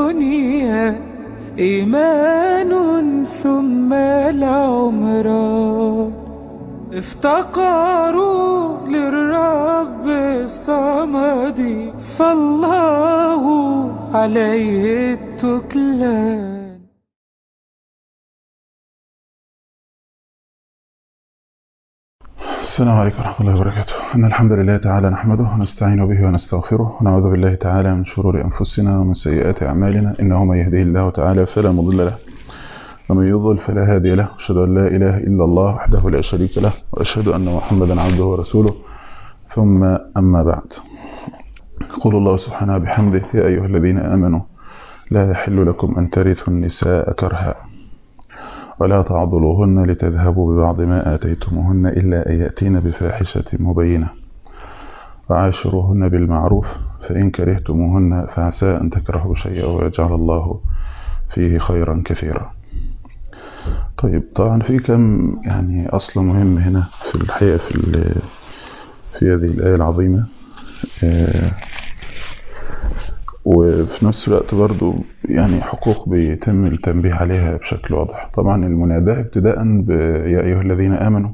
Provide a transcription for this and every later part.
الدنيا إيمان ثم العمران افتقروا للرب الصمد فالله عليه التكلان السلام عليكم ورحمة الله وبركاته إن الحمد لله تعالى نحمده ونستعين به ونستغفره ونعوذ بالله تعالى من شرور أنفسنا ومن سيئات أعمالنا إنه من يهده الله تعالى فلا مضل له ومن يضلل فلا هادي له أشهد أن لا إله إلا الله وحده لا شريك له وأشهد أن محمدا عبده ورسوله ثم أما بعد يقول الله سبحانه بحمده يا أيها الذين آمنوا لا يحل لكم أن ترثوا النساء كرها ولا تعضلوهن لتذهبوا ببعض ما آتيتموهن إلا أن يأتين بفاحشة مبينة وعاشروهن بالمعروف فإن كرهتموهن فعسى أن تكرهوا شيئا ويجعل الله فيه خيرا كثيرا طيب طبعا في كم يعني أصل مهم هنا في الحقيقة في, في هذه الآية العظيمة وفي نفس الوقت برضو يعني حقوق بيتم التنبيه عليها بشكل واضح طبعا المناداة ابتداء يا أيها الذين آمنوا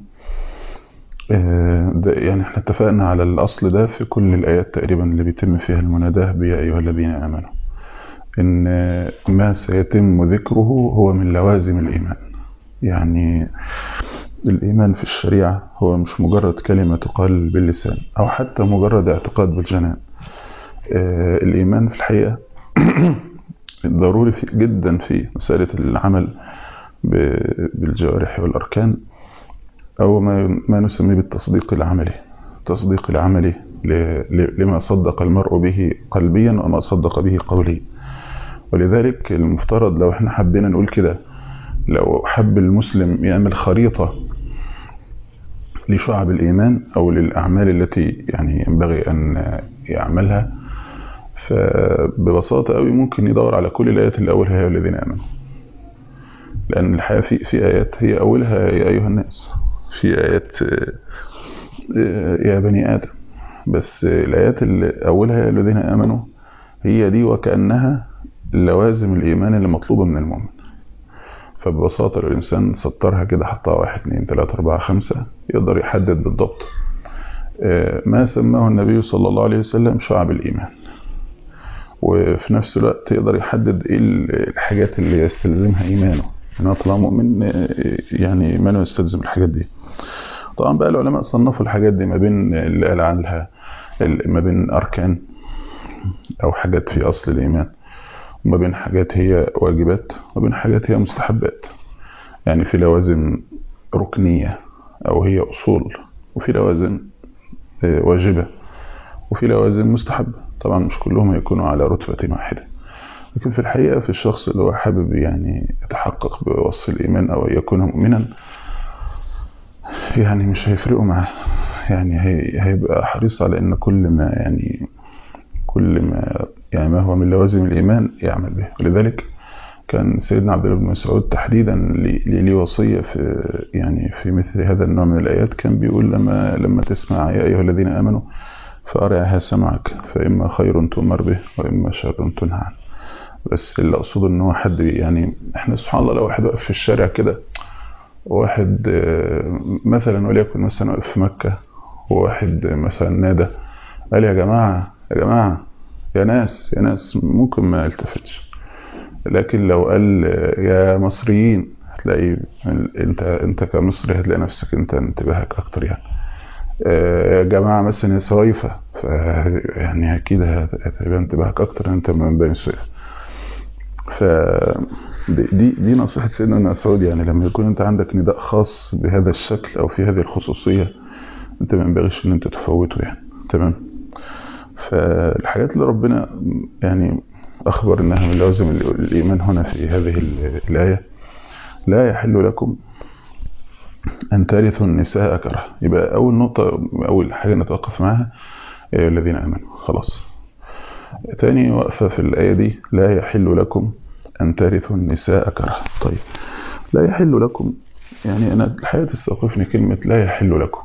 ده يعني احنا اتفقنا على الأصل ده في كل الآيات تقريبا اللي بيتم فيها المناداة بيا أيها الذين آمنوا إن ما سيتم ذكره هو من لوازم الإيمان يعني الإيمان في الشريعة هو مش مجرد كلمة تقال باللسان أو حتى مجرد اعتقاد بالجنان الإيمان في الحقيقة ضروري في جدا في مسألة العمل بالجوارح والأركان أو ما, ما نسميه بالتصديق العملي التصديق العملي لما صدق المرء به قلبيا وما صدق به قوليا ولذلك المفترض لو احنا حبينا نقول كده لو حب المسلم يعمل خريطة لشعب الإيمان أو للأعمال التي يعني ينبغي أن يعملها فببساطة قوي ممكن يدور على كل الآيات اللي أولها يا الذين آمنوا لأن الحقيقة في, في آيات هي أولها يا أيها الناس في آيات يا بني آدم بس الآيات اللي أولها يا الذين آمنوا هي دي وكأنها لوازم الإيمان اللي مطلوبة من المؤمن فببساطة لو الإنسان سطرها كده حطها واحد اتنين تلاتة أربعة خمسة يقدر يحدد بالضبط ما سماه النبي صلى الله عليه وسلم شعب الإيمان وفي نفس الوقت يقدر يحدد ايه الحاجات اللي يستلزمها إيمانه أنا طالما مؤمن يعني إيمانه يستلزم الحاجات دي طبعا بقى العلماء صنفوا الحاجات دي ما بين اللي قال عنها ما بين أركان أو حاجات في أصل الإيمان وما بين حاجات هي واجبات وما بين حاجات هي مستحبات يعني في لوازم ركنية أو هي أصول وفي لوازم واجبة وفي لوازم مستحبة طبعا مش كلهم هيكونوا على رتبة واحدة لكن في الحقيقة في الشخص اللي هو حابب يعني يتحقق بوصف الإيمان أو يكون مؤمنا يعني مش هيفرقوا معاه يعني هيبقى حريص على أن كل ما يعني كل ما يعني ما هو من لوازم الإيمان يعمل به ولذلك كان سيدنا عبد الله بن مسعود تحديدا لي وصية في يعني في مثل هذا النوع من الآيات كان بيقول لما لما تسمع يا أيها الذين آمنوا فأرعها سمعك فإما خير تؤمر به وإما شر تنهى عنه بس اللي أقصده إن هو حد يعني إحنا سبحان الله لو واحد واقف في الشارع كده وواحد مثلا وليكن مثلا واقف في مكة وواحد مثلا نادى قال يا جماعة يا جماعة يا ناس يا ناس ممكن ما يلتفتش لكن لو قال يا مصريين هتلاقي انت انت كمصري هتلاقي نفسك انت انتباهك اكتر يعني يا جماعة مثلا يا سويفة يعني اكيد هتبقى انتباهك اكتر انت من بني سويف ف دي دي نصيحة سيدنا مسعود يعني لما يكون انت عندك نداء خاص بهذا الشكل او في هذه الخصوصية انت ما ينبغيش ان انت تفوته يعني تمام فالحاجات اللي ربنا يعني أخبر أنها من لوازم الإيمان هنا في هذه الآية لا يحل لكم أن ترثوا النساء كره يبقى أول نقطة أول حاجة نتوقف معها الذين آمنوا خلاص ثاني وقفة في الآية دي لا يحل لكم أن ترثوا النساء كره طيب لا يحل لكم يعني أنا الحقيقة تستوقفني كلمة لا يحل لكم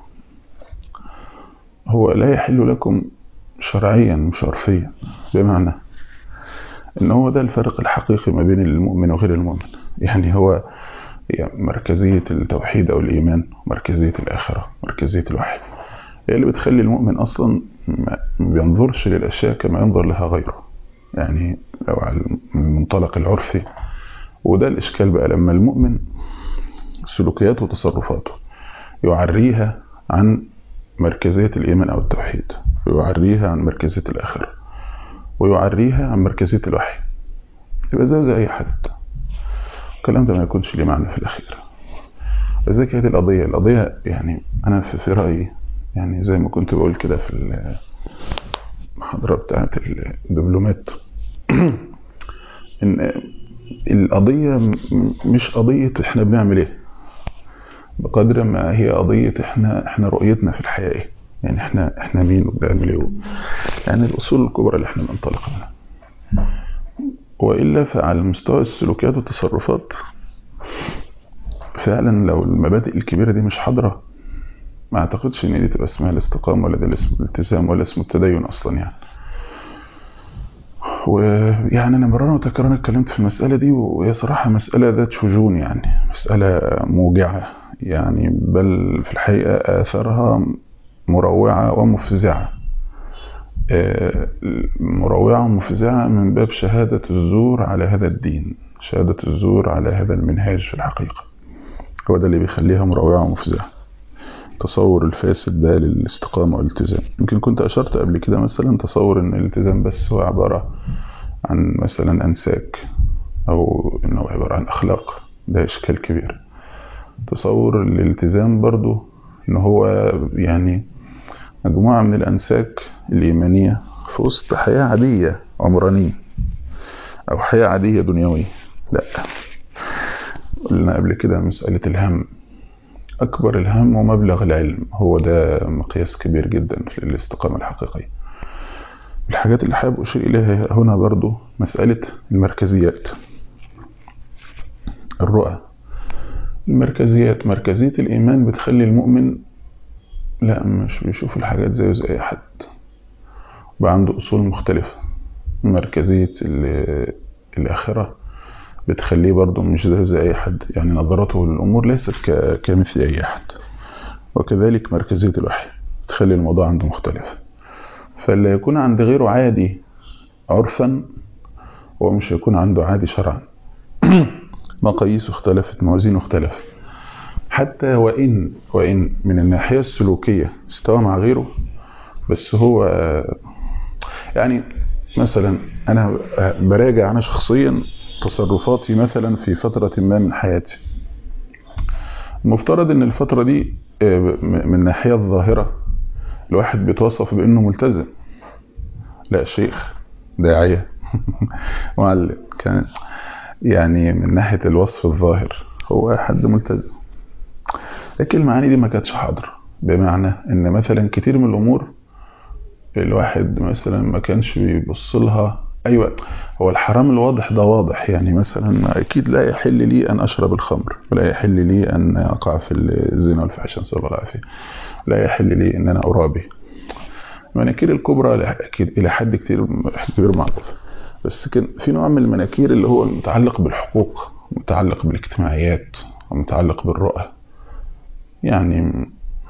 هو لا يحل لكم شرعيا مش عرفيا بمعنى ان هو ده الفرق الحقيقي ما بين المؤمن وغير المؤمن يعني هو يعني مركزية التوحيد أو الإيمان مركزية الآخرة مركزية الوحي هي اللي بتخلي المؤمن أصلا ما بينظرش للأشياء كما ينظر لها غيره يعني لو على المنطلق العرفي وده الإشكال بقى لما المؤمن سلوكياته وتصرفاته يعريها عن مركزية الإيمان أو التوحيد ويعريها عن مركزية الآخرة ويعريها عن مركزية الوحي يبقى زي زي أي حد الكلام ده ما يكونش ليه معنى في الأخير لذلك هذه القضية القضية يعني أنا في, في رأيي يعني زي ما كنت بقول كده في المحاضرة بتاعت الدبلومات إن القضية مش قضية إحنا بنعمل إيه بقدر ما هي قضية إحنا إحنا رؤيتنا في الحياة إيه يعني إحنا إحنا مين وبنعمل إيه يعني الأصول الكبرى اللي إحنا بننطلق منها وإلا فعلى مستوى السلوكيات والتصرفات فعلا لو المبادئ الكبيرة دي مش حاضرة ما اعتقدش ان دي تبقى اسمها الاستقامة ولا ده اسمه الالتزام ولا اسمه التدين اصلا يعني ويعني انا مرارا وتكرارا اتكلمت في المسألة دي وهي صراحة مسألة ذات شجون يعني مسألة موجعة يعني بل في الحقيقة آثارها مروعة ومفزعة مروعة ومفزعة من باب شهادة الزور على هذا الدين شهادة الزور على هذا المنهاج في الحقيقة هو ده اللي بيخليها مروعة ومفزعة تصور الفاسد ده للاستقامة والالتزام يمكن كنت أشرت قبل كده مثلا تصور أن الالتزام بس هو عبارة عن مثلا أنساك أو أنه عبارة عن أخلاق ده إشكال كبير تصور الالتزام برضو أنه هو يعني مجموعة من الأنساك الإيمانية في وسط حياة عادية عمرانية أو حياة عادية دنيوية لا قلنا قبل كده مسألة الهم أكبر الهم ومبلغ العلم هو ده مقياس كبير جدا في الاستقامة الحقيقية الحاجات اللي حابب أشير إليها هنا برضو مسألة المركزيات الرؤى المركزيات مركزية الإيمان بتخلي المؤمن لا مش بيشوف الحاجات زيه زي أي حد بقى عنده أصول مختلفة مركزية الآخرة بتخليه برضه مش زيه زي أي حد يعني نظرته للأمور ليست كمثل أي أحد وكذلك مركزية الوحي تخلي الموضوع عنده مختلف فاللي يكون عند غيره عادي عرفا هو مش هيكون عنده عادي شرعا مقاييسه اختلفت موازينه اختلفت حتى وإن وإن من الناحية السلوكية استوى مع غيره بس هو يعني مثلا أنا براجع أنا شخصيا تصرفاتي مثلا في فترة ما من حياتي المفترض ان الفترة دي من الناحية الظاهرة الواحد بيتوصف بانه ملتزم لا شيخ داعية معلم كان يعني من ناحية الوصف الظاهر هو حد ملتزم لكن المعاني دي ما كانتش حاضرة بمعنى ان مثلا كتير من الامور الواحد مثلا ما كانش بيبص لها ايوه هو الحرام الواضح ده واضح يعني مثلا اكيد لا يحل لي ان اشرب الخمر ولا يحل لي ان اقع في الزنا والفحش نسال الله العافيه لا يحل لي ان انا ارابي المناكير الكبرى اكيد الى حد كتير كبير معروف بس كان في نوع من المناكير اللي هو متعلق بالحقوق متعلق بالاجتماعيات ومتعلق بالرؤى يعني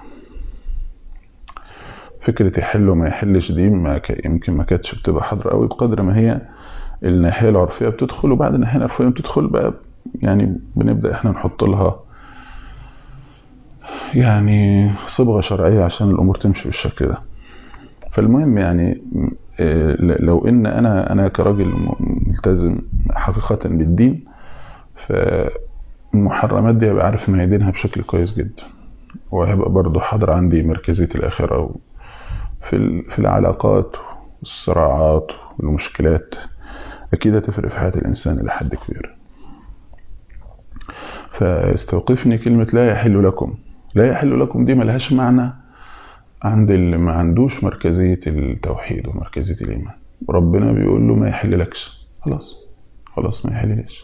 فكرة يحل وما يحلش دي ما يمكن ما كانتش بتبقى حاضرة قوي بقدر ما هي الناحية العرفية بتدخل وبعد الناحية العرفية بتدخل بقى يعني بنبدأ احنا نحط لها يعني صبغة شرعية عشان الأمور تمشي بالشكل ده فالمهم يعني لو ان انا انا كراجل ملتزم حقيقة بالدين فالمحرمات دي هبقى عارف ميادينها بشكل كويس جدا وهيبقى برضو حاضر عندي مركزية الآخرة في في العلاقات والصراعات والمشكلات أكيد هتفرق في حياة الإنسان إلى حد كبير فاستوقفني كلمة لا يحل لكم لا يحل لكم دي ملهاش معنى عند اللي ما عندوش مركزية التوحيد ومركزية الإيمان ربنا بيقول له ما يحل لكش خلاص خلاص ما يحل ليش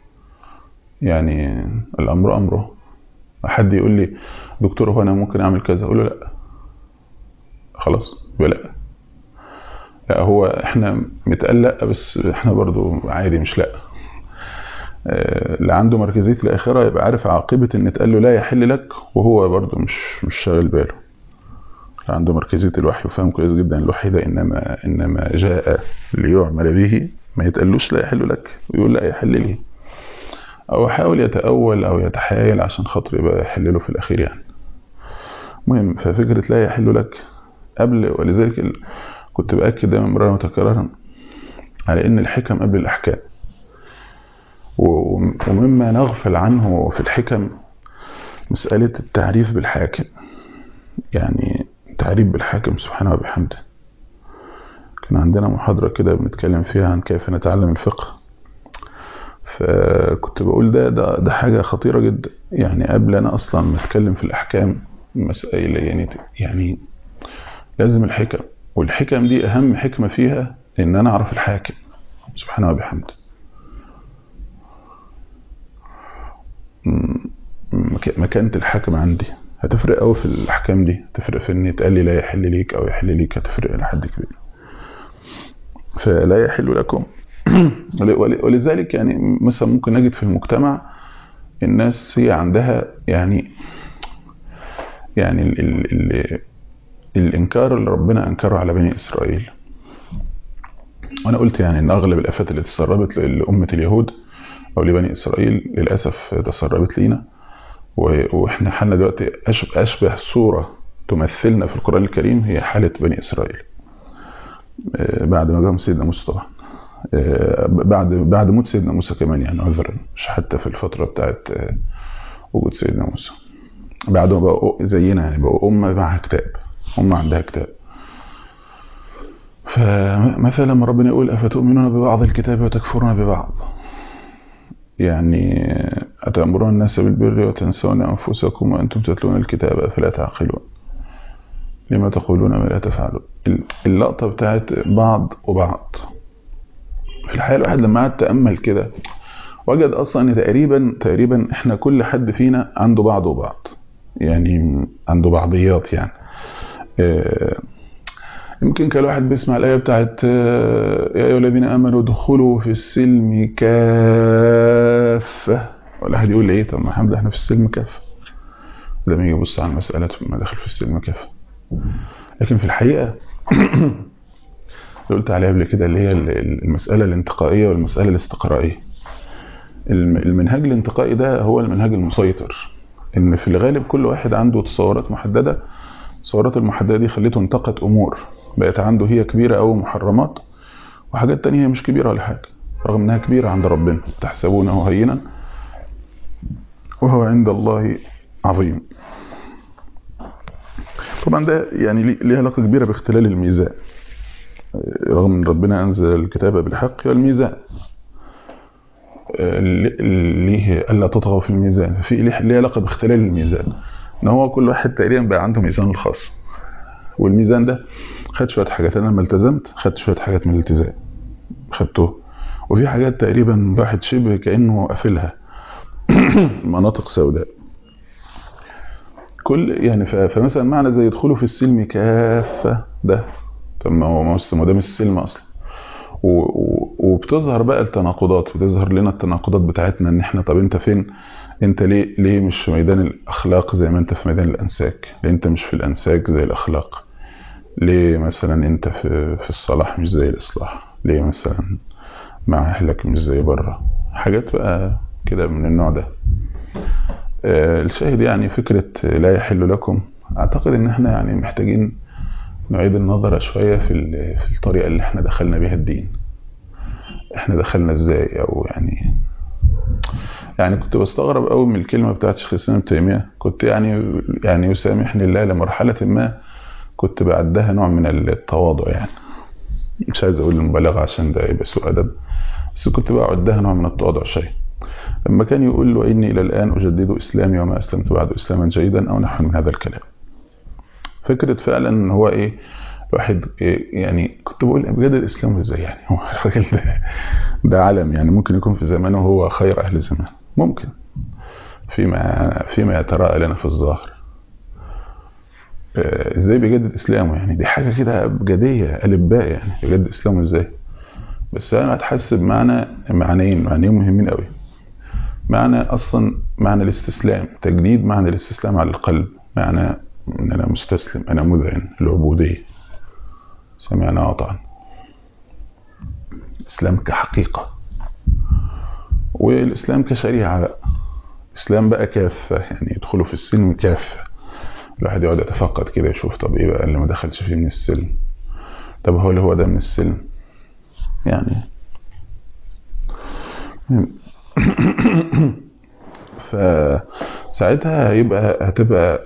يعني الأمر أمره حد يقول لي دكتور هو أنا ممكن أعمل كذا أقول له لأ خلاص يبقى لأ لا هو احنا متقلق بس احنا برضو عادي مش لا اللي عنده مركزية الآخرة يبقى عارف عاقبة إن اتقال له لا يحل لك وهو برضه مش مش شاغل باله. اللي عنده مركزية الوحي وفاهم كويس جدا الوحي ده إنما إنما جاء ليعمل به ما يتقالوش لا يحل لك ويقول لا يحل لي. أو يحاول يتأول أو يتحايل عشان خاطر يبقى يحل له في الأخير يعني. المهم ففكرة لا يحل لك قبل ولذلك كنت بأكد دايما مرة متكررا على إن الحكم قبل الأحكام. ومما نغفل عنه في الحكم مسألة التعريف بالحاكم يعني التعريف بالحاكم سبحانه وبحمده كان عندنا محاضرة كده بنتكلم فيها عن كيف نتعلم الفقه فكنت بقول ده ده, ده حاجة خطيرة جدا يعني قبل أنا أصلا ما أتكلم في الأحكام مسائل يعني يعني لازم الحكم والحكم دي أهم حكمة فيها إن أنا أعرف الحاكم سبحانه وبحمده مكانة الحاكم عندي هتفرق قوي في الأحكام دي هتفرق في إن يتقال لي لا يحل ليك أو يحل ليك هتفرق لحد كبير فلا يحل لكم ولذلك يعني مثلا ممكن نجد في المجتمع الناس هي عندها يعني يعني ال ال ال الإنكار اللي ربنا أنكره على بني إسرائيل وأنا قلت يعني إن أغلب الآفات اللي تسربت لأمة اليهود او لبني اسرائيل للاسف تسربت لينا واحنا حالنا دلوقتي اشبه, أشبه صوره تمثلنا في القران الكريم هي حاله بني اسرائيل بعد ما جاءهم سيدنا موسى طبعا بعد بعد موت سيدنا موسى كمان يعني عذرا مش حتى في الفتره بتاعت وجود سيدنا موسى بعد ما بقوا زينا يعني بقوا امه معها كتاب امه عندها كتاب فمثلا لما ربنا يقول افتؤمنون ببعض الكتاب وتكفرون ببعض يعني أتأمرون الناس بالبر وتنسون أنفسكم وأنتم تتلون الكتاب فلا تعقلون لما تقولون ما لا تفعلون اللقطة بتاعت بعض وبعض في الحقيقة الواحد لما قعد تأمل كده وجد أصلا أن تقريبا تقريبا إحنا كل حد فينا عنده بعض وبعض يعني عنده بعضيات يعني يمكن كان الواحد بيسمع الآية بتاعت يا أيها الذين آمنوا ادخلوا في السلم كافة والواحد يقول إيه طب ما الحمد احنا في السلم كافة لما يجي يبص على المسألة ما دخل في السلم كافة لكن في الحقيقة اللي قلت عليها قبل كده اللي هي المسألة الانتقائية والمسألة الاستقرائية المنهاج الانتقائي ده هو المنهاج المسيطر ان في الغالب كل واحد عنده تصورات محددة التصورات المحددة دي خليته انتقت امور بقت عنده هي كبيرة أو محرمات وحاجات تانية هي مش كبيرة ولا حاجة رغم انها كبيرة عند ربنا تحسبونه هينا وهو عند الله عظيم طبعا ده يعني ليه علاقة كبيرة باختلال الميزان رغم ان ربنا انزل الكتاب بالحق والميزان ليه الا تطغوا في الميزان ففي ليه علاقة باختلال الميزان ان هو كل واحد تقريبا بقى عنده ميزان الخاص والميزان ده خد شويه حاجات انا لما التزمت خدت شويه حاجات من الالتزام خدته وفي حاجات تقريبا الواحد شبه كانه قافلها مناطق سوداء كل يعني فمثلا معنى زي يدخلوا في السلم كافه ده طب ما هو ما ده مش السلم اصلا وبتظهر بقى التناقضات بتظهر لنا التناقضات بتاعتنا ان احنا طب انت فين انت ليه ليه مش في ميدان الاخلاق زي ما انت في ميدان الانساك ليه انت مش في الانساك زي الاخلاق ليه مثلا انت في في الصلاح مش زي الاصلاح ليه مثلا مع اهلك مش زي بره حاجات بقى كده من النوع ده آه الشاهد يعني فكرة لا يحل لكم اعتقد ان احنا يعني محتاجين نعيد النظر شوية في في الطريقة اللي احنا دخلنا بيها الدين احنا دخلنا ازاي او يعني يعني كنت بستغرب قوي من الكلمة بتاعت شيخ الإسلام ابن تيمية كنت يعني يعني يسامحني الله لمرحلة ما كنت بعدها نوع من التواضع يعني مش عايز أقول المبالغة عشان ده يبقى سوء أدب بس كنت بعدها نوع من التواضع شيء لما كان يقول له إني إلى الآن أجدد إسلامي وما أسلمت بعد إسلاما جيدا أو نحو من هذا الكلام فكرة فعلا إن هو إيه الواحد إيه يعني كنت بقول بجد الإسلام إزاي يعني هو الراجل ده ده علم يعني ممكن يكون في زمانه هو خير أهل زمان ممكن فيما فيما يتراءى لنا في الظاهر آه، ازاي بيجدد اسلامه يعني دي حاجه كده ابجديه الباء يعني بيجدد اسلامه ازاي بس انا هتحس بمعنى معنيين معنيين مهمين قوي معنى اصلا معنى الاستسلام تجديد معنى الاستسلام على القلب معنى ان انا مستسلم انا مذعن العبوديه سمعنا وطعنا الاسلام كحقيقه والاسلام كشريعه بقى الاسلام بقى كافه يعني يدخلوا في السلم كافه الواحد يقعد يتفقد كده يشوف طب ايه بقى اللي ما دخلش فيه من السلم طب هو اللي هو ده من السلم يعني فساعتها هيبقى هتبقى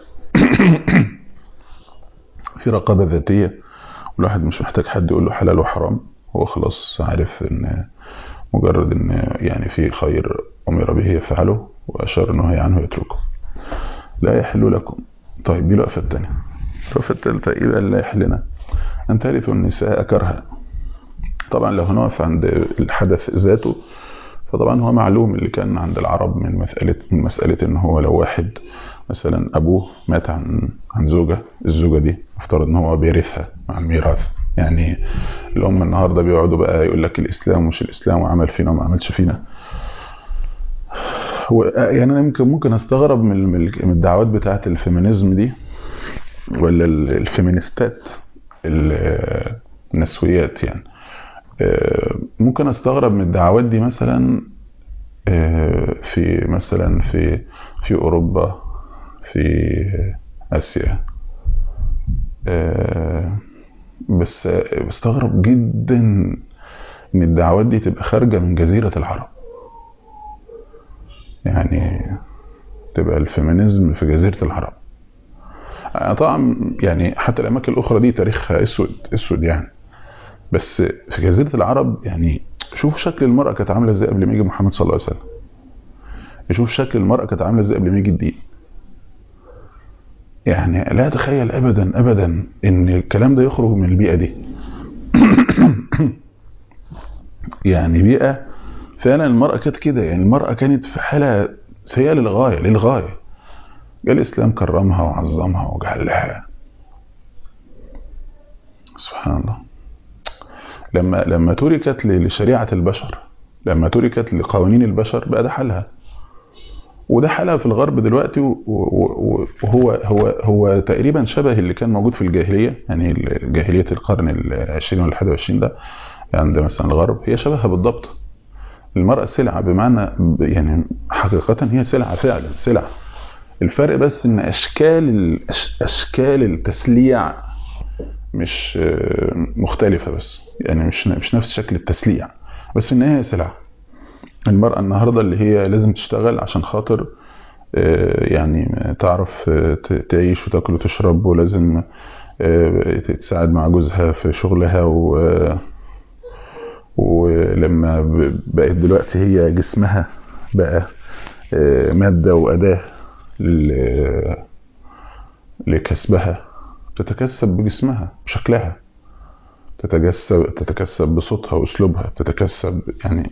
في رقابة ذاتية والواحد مش محتاج حد يقول له حلال وحرام هو خلاص عارف ان مجرد ان يعني في خير امر به يفعله واشار انه عنه يتركه لا يحل لكم طيب دي الوقفة الثانية الوقفة الثالثة ايه بقى لا يحل لنا ان ترثوا النساء كرها طبعا لو هنقف عند الحدث ذاته فطبعا هو معلوم اللي كان عند العرب من مسألة من مسألة ان هو لو واحد مثلا ابوه مات عن عن زوجة الزوجة دي افترض ان هو بيرثها مع الميراث يعني الام النهارده بيقعدوا بقى يقول لك الاسلام مش الاسلام وعمل فينا وما عملش فينا هو يعني انا يمكن ممكن استغرب من من الدعوات بتاعه الفيمينيزم دي ولا الفيمينيستات النسويات يعني ممكن استغرب من الدعوات دي مثلا في مثلا في في اوروبا في اسيا بس بستغرب جدا ان الدعوات دي تبقى خارجه من جزيره العرب يعني تبقى الفيمينيزم في جزيره العرب طبعا يعني حتى الاماكن الاخرى دي تاريخها اسود اسود يعني بس في جزيره العرب يعني شوفوا شكل المراه كانت عامله ازاي قبل ما يجي محمد صلى الله عليه وسلم يشوف شكل المراه كانت عامله ازاي قبل ما يجي الدين يعني لا اتخيل ابدا ابدا ان الكلام ده يخرج من البيئه دي يعني بيئه فعلا المراه كانت كده يعني المراه كانت في حاله سيئه للغايه للغايه جاء الاسلام كرمها وعظمها وجعلها سبحان الله لما لما تركت لشريعه البشر لما تركت لقوانين البشر بقى ده حالها وده حالها في الغرب دلوقتي وهو هو هو تقريبا شبه اللي كان موجود في الجاهليه يعني جاهليه القرن العشرين ولا 21 ده عند مثلا الغرب هي شبهها بالضبط المرأة سلعة بمعنى يعني حقيقة هي سلعة فعلا سلعة الفرق بس ان اشكال اشكال التسليع مش مختلفة بس يعني مش مش نفس شكل التسليع بس في النهاية سلعة المرأة النهاردة اللي هي لازم تشتغل عشان خاطر يعني تعرف تعيش وتاكل وتشرب ولازم تساعد مع جوزها في شغلها و ولما بقت دلوقتي هي جسمها بقى مادة وأداة لكسبها تتكسب بجسمها بشكلها تتكسب تتكسب بصوتها واسلوبها تتكسب يعني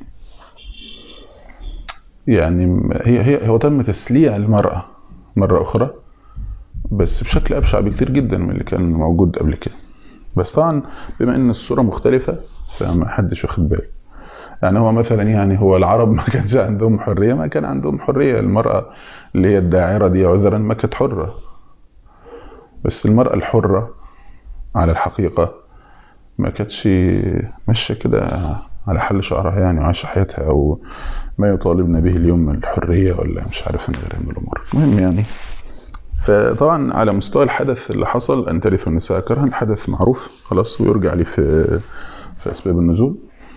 يعني هي هي هو تم تسليع المرأة مرة أخرى بس بشكل أبشع بكتير جدا من اللي كان موجود قبل كده بس طبعا بما إن الصورة مختلفة فما حدش واخد باله يعني هو مثلا يعني هو العرب ما كانش عندهم حرية ما كان عندهم حرية المرأة اللي هي الداعرة دي عذرا ما كانت حرة بس المرأة الحرة على الحقيقة ما كانتش ماشية كده على حل شعرها يعني وعايشة حياتها أو ما يطالبنا به اليوم من الحرية ولا مش عارف من غيرها من الأمور المهم يعني فطبعا على مستوى الحدث اللي حصل أن ترث النساء كرها الحدث معروف خلاص ويرجع لي في في أسباب النزول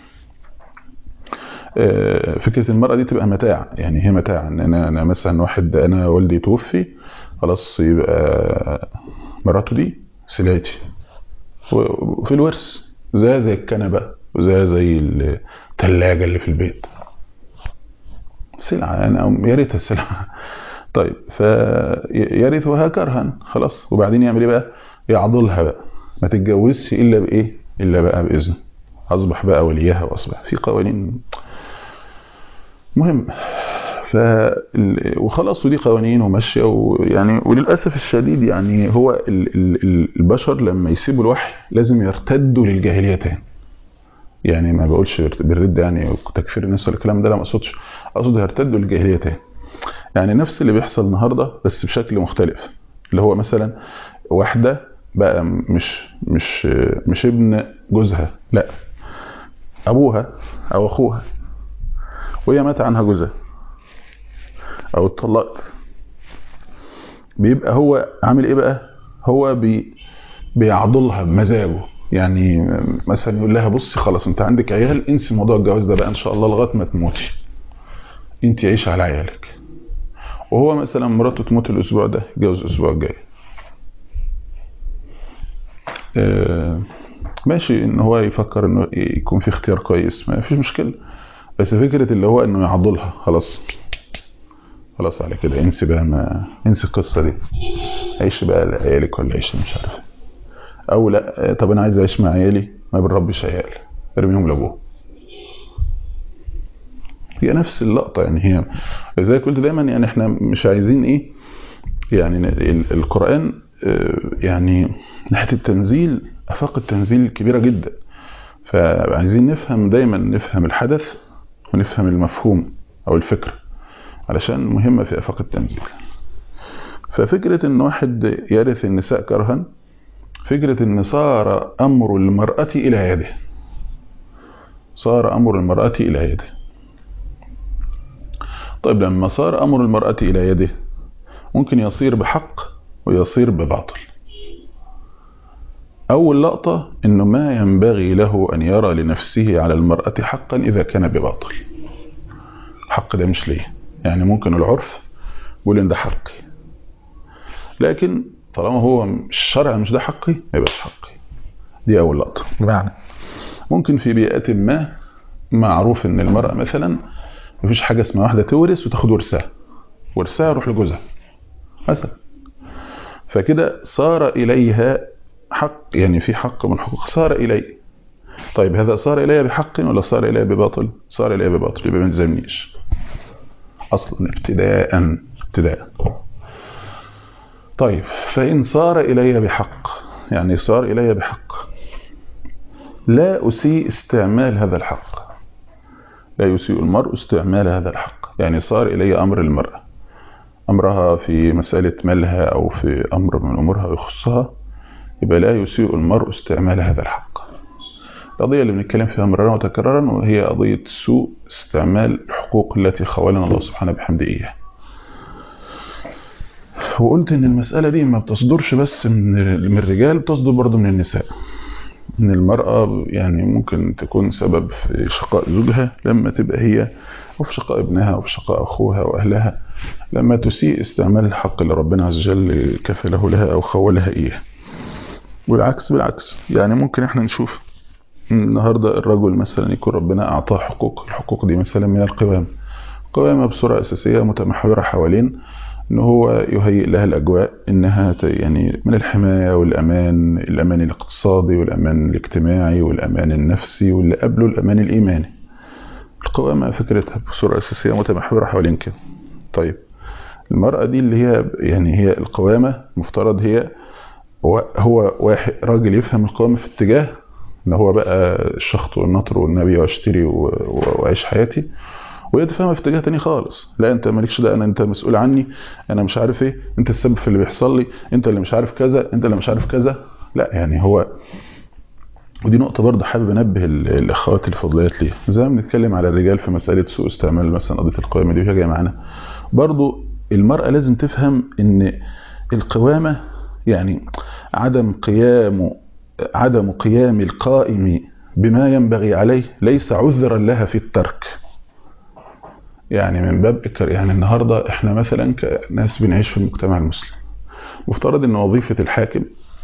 فكرة المرأة دي تبقى متاع يعني هي متاع ان انا انا مثلا واحد انا والدي توفي خلاص يبقى مراته دي سلعتي وفي الورث زي زي الكنبة وزي زي الثلاجة اللي في البيت سلعة يعني يا ريتها سلعة طيب فيرثها كرها خلاص وبعدين يعمل ايه بقى يعضلها بقى ما تتجوزش الا بايه الا بقى باذن اصبح بقى وليها واصبح في قوانين مهم ف وخلاص ودي قوانين وماشيه ويعني وللاسف الشديد يعني هو ال- ال- ال- البشر لما يسيبوا الوحي لازم يرتدوا للجاهليه تاني يعني ما بقولش بالرد يعني تكفير الناس ولا الكلام ده لا ما اقصدش اقصد يرتدوا للجاهليه تاني يعني نفس اللي بيحصل النهارده بس بشكل مختلف اللي هو مثلا واحده بقى مش مش مش ابن جوزها لا ابوها او اخوها وهي مات عنها جوزها او اتطلقت بيبقى هو عامل ايه بقى هو بي بيعضلها بمزاجه يعني مثلا يقول لها بصي خلاص انت عندك عيال انسي موضوع الجواز ده بقى ان شاء الله لغايه ما تموتي انت عيش على عيالك وهو مثلا مراته تموت الاسبوع ده يتجوز الاسبوع الجاي آه، ماشي ان هو يفكر انه يكون في اختيار كويس ما فيش مشكله بس فكره اللي هو انه يعضلها خلاص خلاص على كده انسي بقى ما انسي القصه دي عيش بقى لعيالك ولا عيش مش عارف او لا طب انا عايز اعيش مع عيالي ما بنربيش عيال ارميهم لابوه هي نفس اللقطه يعني هي زي قلت دايما يعني احنا مش عايزين ايه يعني ال- القران آه، يعني ناحيه التنزيل افاق التنزيل كبيره جدا فعايزين نفهم دايما نفهم الحدث ونفهم المفهوم او الفكر علشان مهمه في افاق التنزيل ففكره ان واحد يرث النساء كرها فكره ان صار امر المراه الى يده صار امر المراه الى يده طيب لما صار امر المراه الى يده ممكن يصير بحق ويصير بباطل أول لقطة إنه ما ينبغي له أن يرى لنفسه على المرأة حقا إذا كان بباطل الحق ده مش ليه يعني ممكن العرف يقول إن ده حقي لكن طالما هو الشرع مش ده حقي ما يبقاش حقي دي أول لقطة بمعنى ممكن في بيئة ما معروف إن المرأة مثلا مفيش حاجة اسمها واحدة تورث وتاخد ورثها ورثها يروح لجوزها مثلا فكده صار إليها حق يعني في حق من حقوق صار إلي طيب هذا صار إلي بحق ولا صار إلي بباطل صار إلي بباطل يبقى ما تلزمنيش أصلا ابتداء ابتداء طيب فإن صار إلي بحق يعني صار إلي بحق لا أسيء استعمال هذا الحق لا يسيء المرء استعمال هذا الحق يعني صار إلي أمر المرأة أمرها في مسألة مالها أو في أمر من أمورها يخصها يبقى لا يسيء المرء استعمال هذا الحق القضية اللي بنتكلم فيها مرارا وتكرارا وهي قضية سوء استعمال الحقوق التي خولنا الله سبحانه بحمده إياه وقلت إن المسألة دي ما بتصدرش بس من من الرجال بتصدر برضه من النساء إن المرأة يعني ممكن تكون سبب في شقاء زوجها لما تبقى هي وفي شقاء ابنها وفي شقاء أخوها وأهلها لما تسيء استعمال الحق اللي ربنا عز وجل كفله لها أو خولها إياه والعكس بالعكس يعني ممكن احنا نشوف النهاردة الرجل مثلا يكون ربنا أعطاه حقوق الحقوق دي مثلا من القوام قوامة بصورة أساسية متمحورة حوالين ان هو يهيئ لها الاجواء انها يعني من الحمايه والامان الامان الاقتصادي والامان الاجتماعي والامان النفسي واللي قبله الامان الايماني القوامه فكرتها بصوره اساسيه متمحوره حوالين كده طيب المراه دي اللي هي يعني هي القوامه مفترض هي هو واحد راجل يفهم القوامه في اتجاه ان هو بقى الشخط والنطر والنبي واشتري واعيش حياتي وهي تفهمها في اتجاه تاني خالص لا انت مالكش ده انا انت مسؤول عني انا مش عارف ايه انت السبب في اللي بيحصل لي انت اللي مش عارف كذا انت اللي مش عارف كذا لا يعني هو ودي نقطة برضه حابب انبه الاخوات الفضليات ليها زي ما بنتكلم على الرجال في مسألة سوء استعمال مثلا قضية القوامة دي وهي جاية معانا برضه المرأة لازم تفهم ان القوامة يعني عدم قيام عدم قيام القائم بما ينبغي عليه ليس عذرا لها في الترك يعني من باب يعني النهاردة احنا مثلا كناس بنعيش في المجتمع المسلم مفترض ان وظيفة الحاكم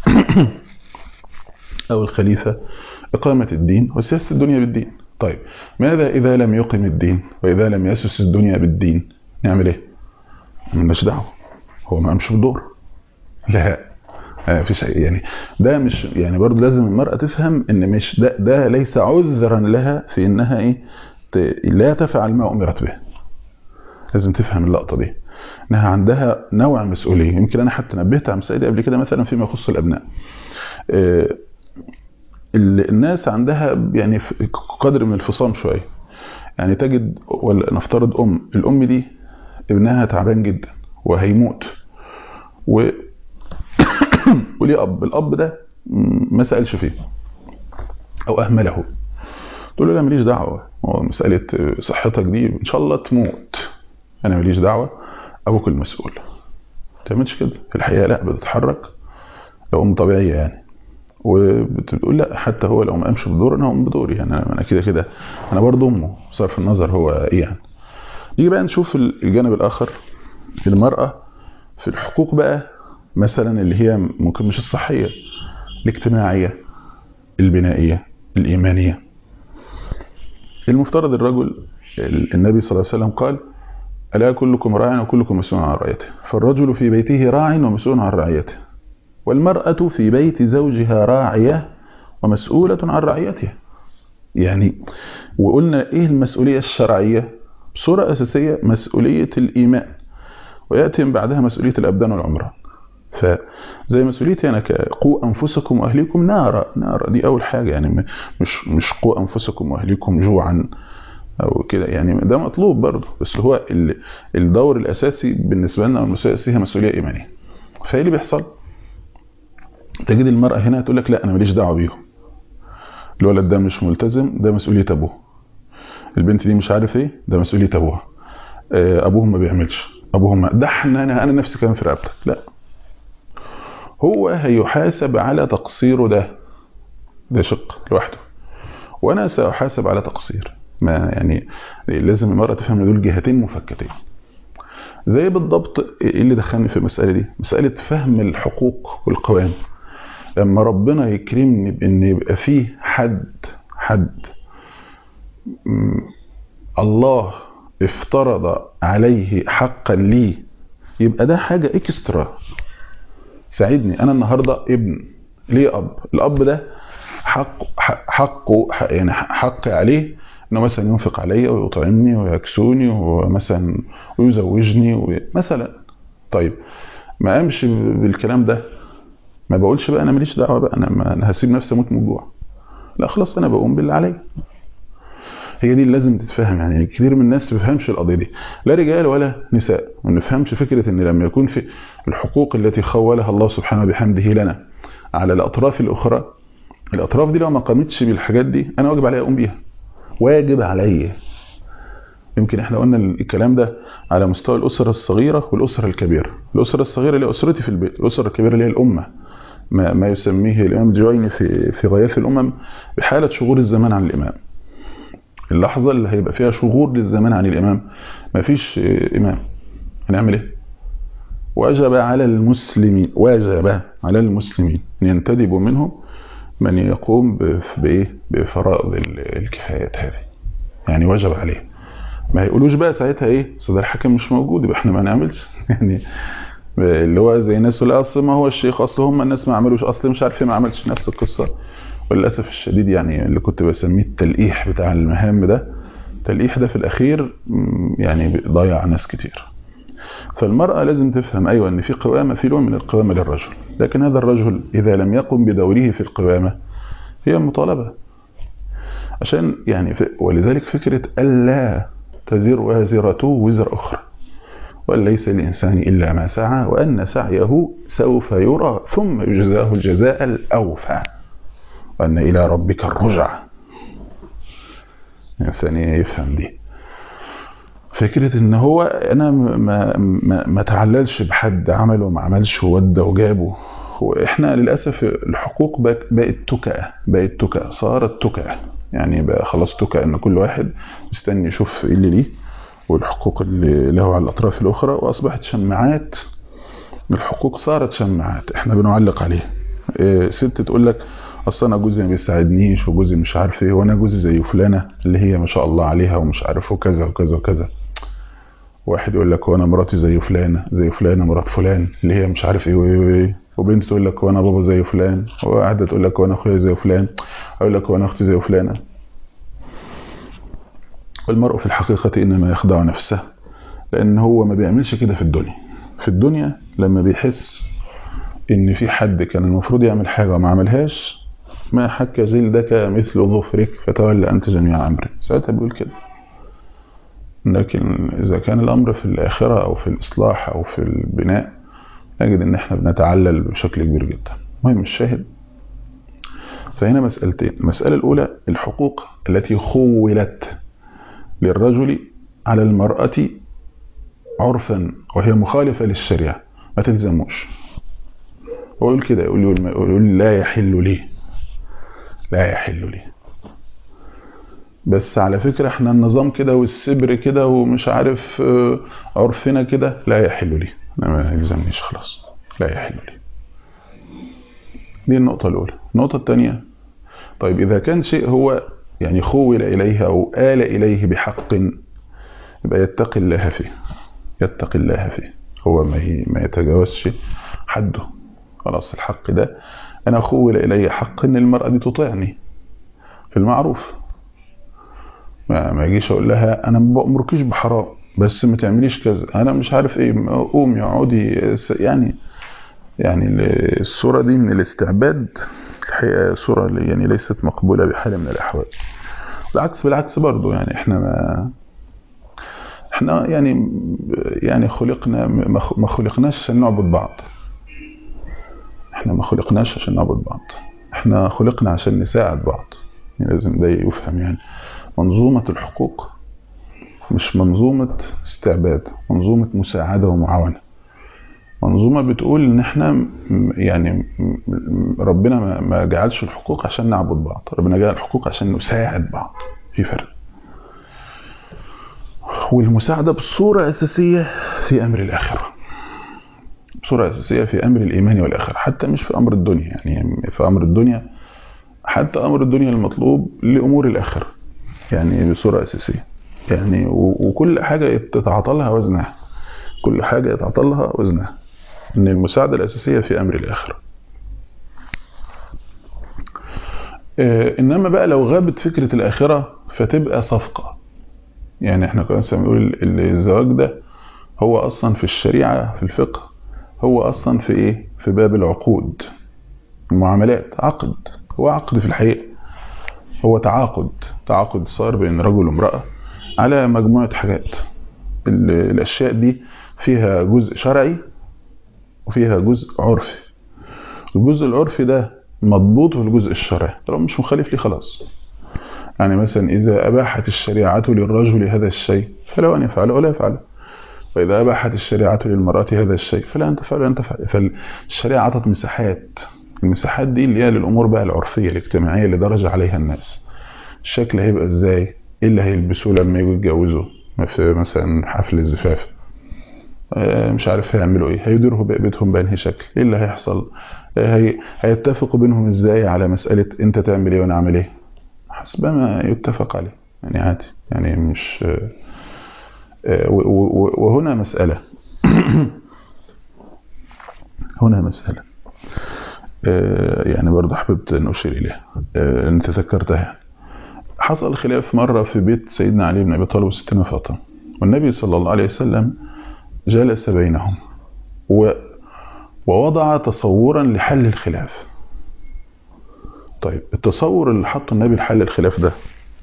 او الخليفة اقامة الدين وسياسة الدنيا بالدين طيب ماذا اذا لم يقم الدين واذا لم يسس الدنيا بالدين نعمل ايه مالناش دعوه هو ما قامش بدور لا فيش يعني ده مش يعني برضه لازم المرأة تفهم ان مش ده ده ليس عذرا لها في انها ايه لا تفعل ما امرت به لازم تفهم اللقطه دي انها عندها نوع مسؤوليه يمكن انا حتى نبهت على المسائل دي قبل كده مثلا فيما يخص الابناء آه، ال- الناس عندها يعني ف- قدر من الفصام شويه يعني تجد ولا نفترض ام الام دي ابنها تعبان جدا وهيموت و وليه اب الاب ده م- ما سالش فيه او اهمله تقول له لا ماليش دعوه هو مساله صحتك دي ان شاء الله تموت انا ماليش دعوه ابوك المسؤول ما تعملش كده في الحقيقه لا بتتحرك لو ام طبيعيه يعني وبتقول لا حتى هو لو ما قامش بدور انا هقوم بدوري يعني انا أنا كده كده انا برضه امه بصرف النظر هو ايه يعني نيجي بقى نشوف الجانب الاخر المراه في الحقوق بقى مثلا اللي هي ممكن مش الصحيه الاجتماعيه البنائيه الايمانيه المفترض الرجل النبي صلى الله عليه وسلم قال ألا كلكم راع وكلكم مسؤول عن رعيته فالرجل في بيته راع ومسؤول عن رعيته والمرأة في بيت زوجها راعية ومسؤولة عن رعيتها يعني وقلنا إيه المسؤولية الشرعية بصورة أساسية مسؤولية الإيمان ويأتي من بعدها مسؤولية الأبدان والعمران فزي مسؤوليتي أنا قوا أنفسكم وأهليكم نارا نارا دي أول حاجة يعني مش مش قوا أنفسكم وأهليكم جوعا او كده يعني ده مطلوب برضه بس هو الدور الاساسي بالنسبه لنا والمسؤوليه الاساسيه مسؤوليه ايمانيه فايه اللي بيحصل تجد المراه هنا تقول لك لا انا ماليش دعوه بيهم الولد ده مش ملتزم ده مسؤوليه ابوه البنت دي مش عارف ايه ده مسؤوليه ابوها ابوهم ما بيعملش ابوهم ده احنا انا انا نفسي كمان في رقبتك لا هو هيحاسب على تقصيره ده ده شق لوحده وانا ساحاسب على تقصير ما يعني لازم المرأة تفهم ان دول جهتين مفكتين زي بالضبط ايه اللي دخلني في المسألة دي مسألة فهم الحقوق والقوانين لما ربنا يكرمني بان يبقى فيه حد حد الله افترض عليه حقا لي يبقى ده حاجة اكسترا ساعدني انا النهاردة ابن ليه اب الاب ده حق حقه حق يعني حقي عليه انه مثلا ينفق عليا ويطعمني ويكسوني ومثلا ويزوجني مثلا طيب ما قامش بالكلام ده ما بقولش بقى انا ماليش دعوه بقى انا ما انا هسيب نفسي اموت من الجوع لا خلاص انا بقوم باللي عليا هي دي اللي لازم تتفهم يعني كتير من الناس ما بيفهمش القضيه دي لا رجال ولا نساء ما نفهمش فكره ان لما يكون في الحقوق التي خولها الله سبحانه بحمده لنا على الاطراف الاخرى الاطراف دي لو ما قامتش بالحاجات دي انا واجب عليا اقوم بيها واجب عليا يمكن احنا قلنا الكلام ده على مستوى الأسرة الصغيرة والأسرة الكبيرة الأسرة الصغيرة اللي هي أسرتي في البيت الأسرة الكبيرة اللي هي الأمة ما, ما يسميه الإمام الجويني في في غياث الأمم بحالة شغور الزمان عن الإمام اللحظة اللي هيبقى فيها شغور للزمان عن الإمام ما فيش إمام هنعمل إيه وجب على المسلمين وجب على المسلمين أن ينتدبوا منهم من يقوم بايه بفرائض الكفايات هذه يعني وجب عليه ما يقولوش بقى ساعتها ايه صدر الحاكم مش موجود يبقى احنا ما نعملش يعني اللي هو زي الناس اللي اصل ما هو الشيخ اصل هم الناس ما عملوش اصل مش عارف ما عملش نفس القصه وللاسف الشديد يعني اللي كنت بسميه التلقيح بتاع المهام ده التلقيح ده في الاخير يعني ضيع ناس كتير فالمرأة لازم تفهم أيوة أن في قوامة في نوع من القوامة للرجل لكن هذا الرجل إذا لم يقم بدوره في القوامة هي مطالبة عشان يعني ولذلك فكرة ألا تزر وازرة وزر أخرى وأن ليس الإنسان إلا ما سعى وأن سعيه سوف يرى ثم يجزاه الجزاء الأوفى وأن إلى ربك الرجع الإنسان يفهم دي فكرة ان هو انا ما, ما, ما تعللش بحد عمله وما عملش وودى وجابه واحنا للاسف الحقوق بقت تكأة بقت تكأة صارت تكأة يعني بقى خلاص تكأة ان كل واحد مستني يشوف ايه اللي ليه والحقوق اللي له على الاطراف الاخرى واصبحت شماعات الحقوق صارت شماعات احنا بنعلق عليها إيه ست تقول لك اصل انا جوزي ما بيساعدنيش وجوزي مش عارف ايه وانا جوزي زي فلانه اللي هي ما شاء الله عليها ومش عارف وكذا وكذا وكذا واحد يقول لك وانا مراتي زي فلانه زي فلانه مرات فلان اللي هي مش عارف ايه وايه وبنت تقول لك وانا بابا زي فلان وقاعده تقول لك وانا اخويا زي فلان اقول لك وانا اختي زي فلانه والمرء في الحقيقه انما يخدع نفسه لان هو ما بيعملش كده في الدنيا في الدنيا لما بيحس ان في حد كان المفروض يعمل حاجه وما عملهاش ما حك جلدك مثل ظفرك فتولى انت جميع امرك ساعتها بيقول كده لكن اذا كان الامر في الاخره او في الاصلاح او في البناء نجد ان احنا بنتعلل بشكل كبير جدا المهم الشاهد فهنا مسألتين المسألة الأولى الحقوق التي خولت للرجل على المرأة عرفا وهي مخالفة للشريعة ما تلزموش هو يقول كده يقول, يقول لا يحل لي لا يحل لي بس على فكرة احنا النظام كده والسبر كده ومش عارف عرفنا كده لا يحل لي ما يلزمنيش خلاص لا يحل لي دي النقطة الأولى النقطة الثانية طيب إذا كان شيء هو يعني خول إليه أو آل إليه بحق يبقى يتقي الله فيه يتقي الله فيه هو ما ما يتجاوزش حده خلاص الحق ده أنا خول إلي حق إن المرأة دي تطيعني في المعروف ما, ما يجيش أقول لها أنا ما بأمركيش بحرام بس ما تعمليش كذا أنا مش عارف إيه قومي اقعدي يعني يعني الصورة دي من الاستعباد الحقيقة صورة يعني ليست مقبولة بحال من الأحوال بالعكس بالعكس برضو يعني احنا ما احنا يعني يعني خلقنا ما خلقناش عشان نعبد بعض احنا ما خلقناش عشان نعبد بعض احنا خلقنا عشان نساعد بعض يعني لازم ده يفهم يعني منظومة الحقوق مش منظومة استعباد منظومة مساعدة ومعاونة منظومة بتقول ان احنا يعني ربنا ما جعلش الحقوق عشان نعبد بعض ربنا جعل الحقوق عشان نساعد بعض في فرق والمساعدة بصورة أساسية في أمر الآخرة بصورة أساسية في أمر الإيمان والآخرة حتى مش في أمر الدنيا يعني في أمر الدنيا حتى أمر الدنيا المطلوب لأمور الآخرة يعني بصورة أساسية يعني وكل حاجة يتعطى لها وزنها كل حاجة يتعطى لها وزنها ان المساعدة الاساسية في امر الاخرة انما بقى لو غابت فكرة الاخرة فتبقى صفقة يعني احنا كنا بنقول الزواج ده هو اصلا في الشريعة في الفقه هو اصلا في ايه في باب العقود المعاملات عقد هو عقد في الحقيقة هو تعاقد تعاقد صار بين رجل وامرأة على مجموعة حاجات الاشياء دي فيها جزء شرعي وفيها جزء عرفي الجزء العرفي ده مضبوط في الجزء الشرعي لو مش مخالف لي خلاص يعني مثلا إذا أباحت الشريعة للرجل هذا الشيء فلو أن يفعله ولا يفعله وإذا أباحت الشريعة للمرأة هذا الشيء فلا أن تفعل ولا تفعل فالشريعة عطت مساحات المساحات دي اللي هي للأمور بقى العرفية الاجتماعية اللي درج عليها الناس الشكل هيبقى إزاي إيه اللي هيلبسوه لما يجوا يتجوزوا في مثلا حفل الزفاف مش عارف هيعملوا ايه هيديروا بيتهم بانهي شكل ايه اللي هيحصل هي... هيتفقوا بينهم ازاي على مسألة انت تعمل ايه وانا اعمل ايه حسب ما يتفق عليه يعني عادي يعني مش وهنا مسألة هنا مسألة يعني برضه حببت ان اشير اليها ان تذكرتها حصل خلاف مرة في بيت سيدنا علي بن ابي طالب وستنا فاطمة والنبي صلى الله عليه وسلم جلس بينهم و ووضع تصورا لحل الخلاف طيب التصور اللي حطه النبي لحل الخلاف ده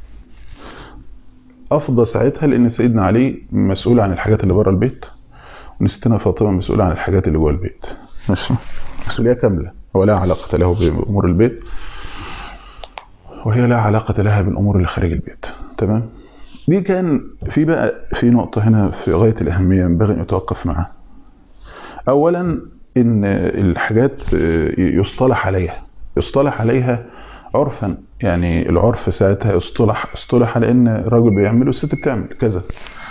أفضى ساعتها لأن سيدنا علي مسؤول عن الحاجات اللي بره البيت ونستنا فاطمة مسؤولة عن الحاجات اللي جوه البيت ماشي مسؤولية كاملة هو لا علاقة له بأمور البيت وهي لا علاقة لها بالأمور اللي خارج البيت تمام دي كان في بقى في نقطة هنا في غاية الأهمية ينبغي أن يتوقف معها أولا إن الحاجات يصطلح عليها يصطلح عليها عرفا يعني العرف ساعتها يصطلح اصطلح على ان الراجل بيعمل والست بتعمل كذا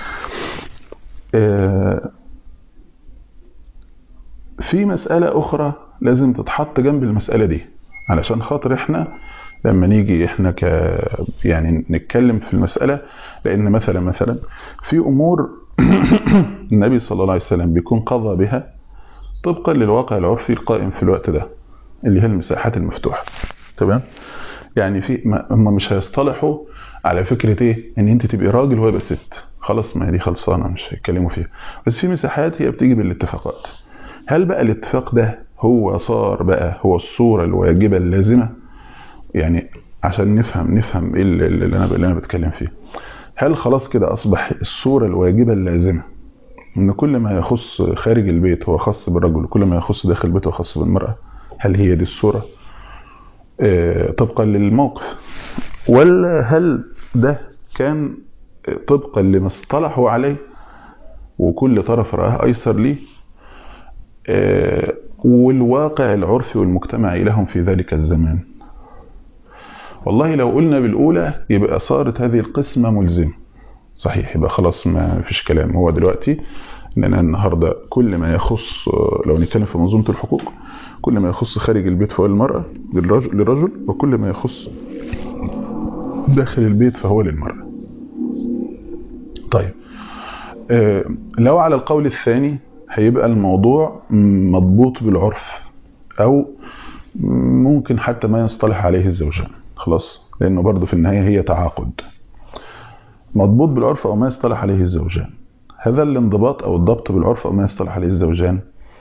في مسألة أخرى لازم تتحط جنب المسألة دي علشان خاطر احنا لما نيجي احنا ك يعني نتكلم في المسألة لأن مثلا مثلا في أمور النبي صلى الله عليه وسلم بيكون قضى بها طبقا للواقع العرفي القائم في الوقت ده اللي هي المساحات المفتوحة تمام يعني في هم مش هيصطلحوا على فكره ايه ان انت تبقي راجل وهو يبقى ست خلاص ما هي دي خلصانه مش هيتكلموا فيها بس في مساحات هي بتيجي بالاتفاقات هل بقى الاتفاق ده هو صار بقى هو الصوره الواجبه اللازمه يعني عشان نفهم نفهم ايه اللي اللي انا اللي انا بتكلم فيه هل خلاص كده اصبح الصوره الواجبه اللازمه ان كل ما يخص خارج البيت هو خاص بالرجل وكل ما يخص داخل البيت هو خاص بالمراه هل هي دي الصوره آه، طبقا للموقف ولا هل ده كان طبقا لما اصطلحوا عليه وكل طرف رآه أيسر ليه آه، والواقع العرفي والمجتمعي لهم في ذلك الزمان والله لو قلنا بالأولى يبقى صارت هذه القسمة ملزمة صحيح يبقى خلاص ما فيش كلام هو دلوقتي اننا النهارده كل ما يخص لو نتكلم في منظومه الحقوق كل ما يخص خارج البيت فهو المراه للرجل للرجل وكل ما يخص داخل البيت فهو للمراه. طيب آه، لو على القول الثاني هيبقى الموضوع مضبوط بالعرف او ممكن حتى ما يصطلح عليه الزوجان خلاص لانه برضه في النهايه هي تعاقد مضبوط بالعرف او ما يصطلح عليه الزوجان هذا الانضباط او الضبط بالعرف او ما يصطلح عليه الزوجان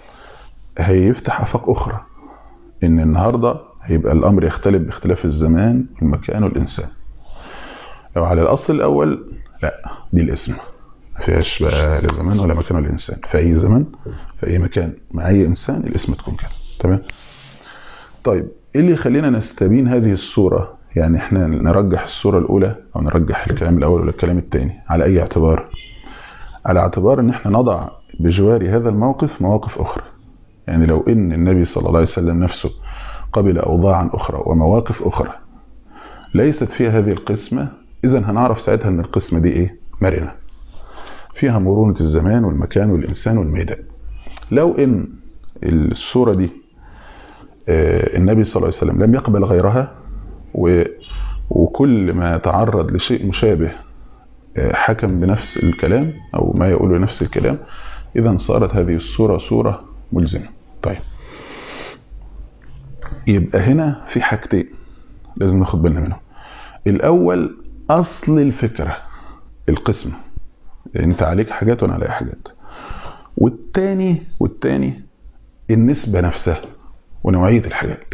هيفتح افاق اخرى ان النهارده هيبقى الامر يختلف باختلاف الزمان والمكان والانسان لو على الاصل الاول لا دي الاسم ما فيهاش بقى لا زمان ولا مكان ولا انسان في اي زمن في اي مكان مع اي انسان الاسم تكون كده تمام طيب ايه اللي يخلينا نستبين هذه الصوره يعني احنا نرجح الصوره الاولى او نرجح الكلام الاول ولا الكلام الثاني على اي اعتبار على اعتبار ان احنا نضع بجوار هذا الموقف مواقف اخرى يعني لو ان النبي صلى الله عليه وسلم نفسه قبل اوضاعا اخرى ومواقف اخرى ليست فيها هذه القسمه اذا هنعرف ساعتها ان القسمه دي ايه مرنه فيها مرونه الزمان والمكان والانسان والميدان لو ان الصوره دي آه، النبي صلى الله عليه وسلم لم يقبل غيرها و وكل ما تعرض لشيء مشابه آه، حكم بنفس الكلام او ما يقول نفس الكلام اذا صارت هذه الصوره صوره ملزمه طيب يبقى هنا في حاجتين لازم ناخد بالنا منهم الاول اصل الفكره القسمه انت عليك حاجات وانا عليا حاجات والتاني والتاني النسبه نفسها ونوعيه الحاجات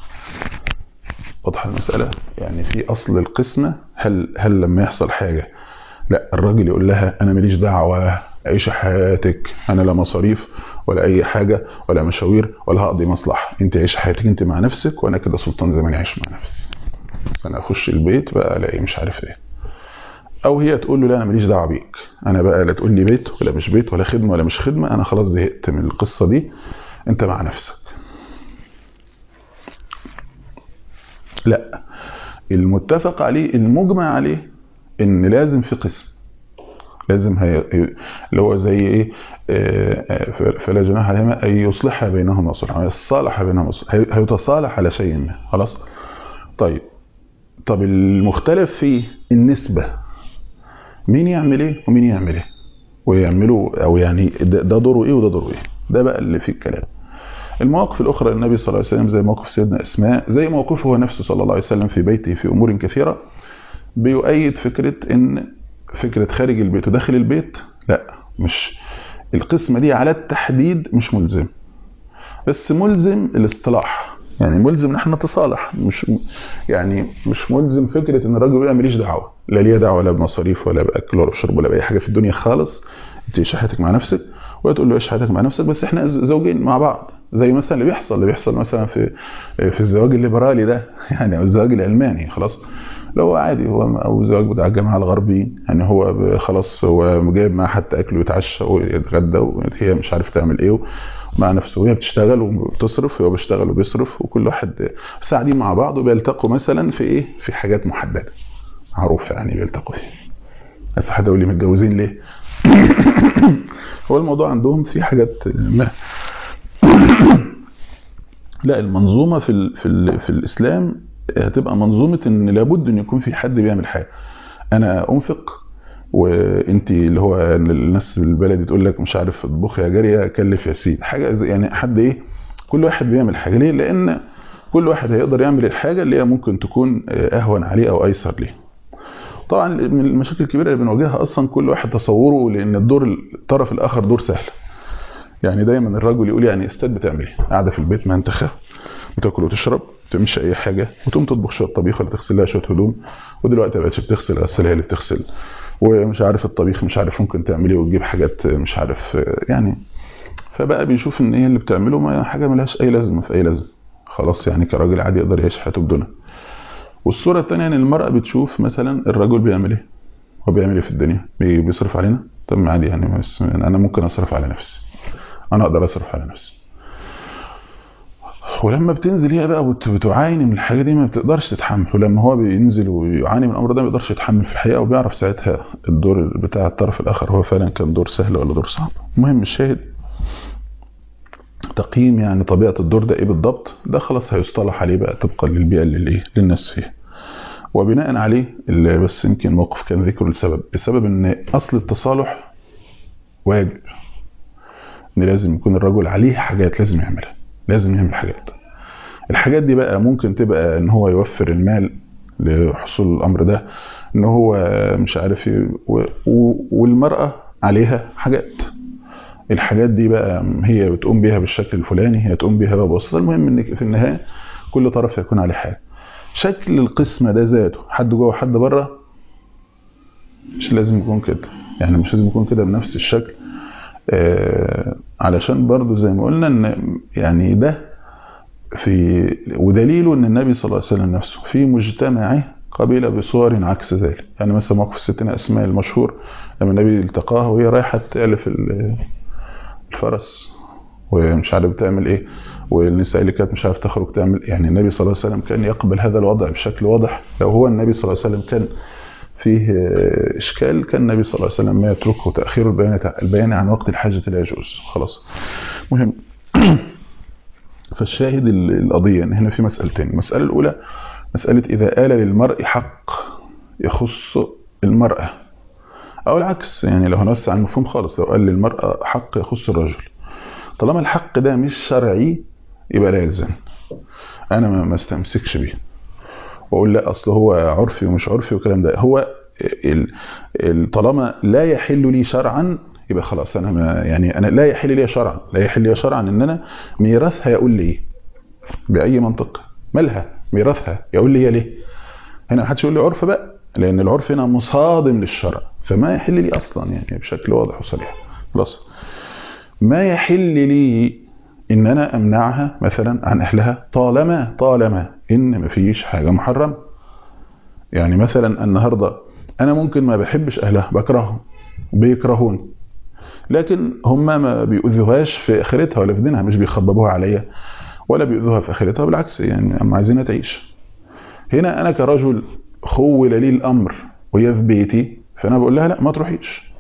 واضحه المساله يعني في اصل القسمه هل هل لما يحصل حاجه لا الراجل يقول لها انا ماليش دعوه عيش حياتك انا لا مصاريف ولا اي حاجه ولا مشاوير ولا هقضي مصلحه انت عيش حياتك انت مع نفسك وانا كده سلطان زمان عايش مع نفسي بس انا اخش البيت بقى الاقي مش عارف ايه او هي تقول له لا انا ماليش دعوه بيك انا بقى لا تقول لي بيت ولا مش بيت ولا خدمه ولا مش خدمه انا خلاص زهقت من القصه دي انت مع نفسك لا المتفق عليه المجمع عليه ان لازم في قسم لازم هي اللي هو زي ايه آه، آه، فلا جناح عليهما ان يصلح بينهما صلحا يصالح بينهما صلحا هي- هيتصالح على شيء ما خلاص طيب طب المختلف فيه النسبة مين يعمل ايه ومين يعمل ايه ويعملوا او يعني ده ده دوره ايه وده دوره ايه ده بقى اللي فيه الكلام المواقف الاخرى للنبي صلى الله عليه وسلم زي موقف سيدنا اسماء زي موقفه هو نفسه صلى الله عليه وسلم في بيته في امور كثيره بيؤيد فكره ان فكره خارج البيت وداخل البيت لا مش القسمه دي على التحديد مش ملزم بس ملزم الاصطلاح يعني ملزم ان احنا نتصالح مش يعني مش ملزم فكره ان الراجل يقول ماليش دعوه لا ليا دعوه لا بمصاريف ولا باكل ولا بشرب ولا باي حاجه في الدنيا خالص انت عيش حياتك مع نفسك وهي تقول له عيش حياتك مع نفسك بس احنا زوجين مع بعض زي مثلا اللي بيحصل اللي بيحصل مثلا في في الزواج الليبرالي ده يعني او الزواج العلماني خلاص لو هو عادي هو او الزواج بتاع الجماعه الغربيين يعني هو ب- خلاص هو جايب معاه حتى اكل ويتعشى ويتغدى وهي مش عارف تعمل ايه مع نفسه وهي بتشتغل وبتصرف وهو بيشتغل وبيصرف وكل واحد بس قاعدين مع بعض وبيلتقوا مثلا في ايه في حاجات محدده معروف يعني بيلتقوا فيها بس حد يقول لي متجوزين ليه هو الموضوع عندهم في حاجات ما لا المنظومه في ال في ال في الاسلام هتبقى منظومه ان لابد ان يكون في حد بيعمل حاجه انا انفق وانت اللي هو الناس البلدي تقول لك مش عارف اطبخ يا جاريه كلف يا سيد حاجه زي يعني حد ايه كل واحد بيعمل حاجه ليه لان كل واحد هيقدر يعمل الحاجه اللي هي ممكن تكون اهون عليه او ايسر ليه طبعا من المشاكل الكبيره اللي بنواجهها اصلا كل واحد تصوره لان الدور الطرف الاخر دور سهل يعني دايما الرجل يقول يعني استاذ بتعمل ايه قاعده في البيت منتخه بتاكل وتشرب ما تعملش اي حاجه وتقوم تطبخ شويه طبيخ ولا تغسل لها شويه هدوم ودلوقتي بقتش بتغسل غسالة هي اللي بتغسل ومش عارف الطبيخ مش عارف ممكن تعملي وتجيب حاجات مش عارف يعني فبقى بيشوف ان هي اللي بتعمله ما حاجه ملهاش اي لازمه في اي لازمه خلاص يعني كراجل عادي يقدر يعيش حياته بدونها والصوره الثانيه ان المراه بتشوف مثلا الرجل بيعمل ايه هو بيعمل ايه في الدنيا بيصرف علينا طب ما عادي يعني بس انا ممكن اصرف على نفسي انا اقدر اصرف على نفسي ولما بتنزل هي بقى وتعاني من الحاجه دي ما بتقدرش تتحمل ولما هو بينزل ويعاني من الامر ده ما بيقدرش يتحمل في الحقيقه وبيعرف ساعتها الدور بتاع الطرف الاخر هو فعلا كان دور سهل ولا دور صعب المهم الشاهد تقييم يعني طبيعه الدور ده ايه بالضبط ده خلاص هيصطلح عليه بقى طبقا للبيئه اللي ايه للناس فيها وبناء عليه اللي بس يمكن موقف كان ذكره لسبب لسبب ان اصل التصالح واجب ان لازم يكون الرجل عليه حاجات لازم يعملها لازم يعمل حاجات الحاجات دي بقى ممكن تبقى ان هو يوفر المال لحصول الامر ده ان هو مش عارف والمرأة عليها حاجات الحاجات دي بقى هي بتقوم بيها بالشكل الفلاني هي تقوم بيها ببساطة المهم ان في النهاية كل طرف يكون عليه حاجة شكل القسمة ده ذاته حد جوه وحد بره مش لازم يكون كده يعني مش لازم يكون كده بنفس الشكل آه علشان برضو زي ما قلنا ان يعني ده في ودليله ان النبي صلى الله عليه وسلم نفسه في مجتمعه قبيله بصور عكس ذلك يعني مثلا موقف ستنا اسماء المشهور لما النبي التقاها وهي رايحه تالف الفرس ومش عارف بتعمل ايه والنساء اللي كانت مش عارف تخرج تعمل يعني النبي صلى الله عليه وسلم كان يقبل هذا الوضع بشكل واضح لو هو النبي صلى الله عليه وسلم كان فيه إشكال كان النبي صلى الله عليه وسلم ما يتركه تأخير البيان البيان عن وقت الحاجة لا يجوز خلاص مهم فالشاهد القضية إن هنا في مسألتين المسألة الأولى مسألة إذا آل للمرء حق يخص المرأة أو العكس يعني لو هنوسع المفهوم خالص لو قال للمرأة حق يخص الرجل طالما الحق ده مش شرعي يبقى لا يلزم أنا ما استمسكش بيه واقول لا اصل هو عرفي ومش عرفي والكلام ده هو طالما لا يحل لي شرعا يبقى خلاص انا ما يعني انا لا يحل لي شرعا لا يحل لي شرعا ان انا ميراثها يقول لي باي منطق مالها ميراثها يقول لي ليه هنا محدش يقول لي عرف بقى لان العرف هنا مصادم للشرع فما يحل لي اصلا يعني بشكل واضح وصريح خلاص ما يحل لي ان انا امنعها مثلا عن اهلها طالما طالما ان مفيش حاجه محرمه يعني مثلا النهارده انا ممكن ما بحبش اهلها بكرههم بيكرهوني لكن هم ما بيؤذوهاش في اخرتها ولا في دينها مش بيخببوها عليا ولا بيؤذوها في اخرتها بالعكس يعني هم عايزينها تعيش هنا انا كرجل خول لي الامر وهي في بيتي فانا بقول لها لا ما تروحيش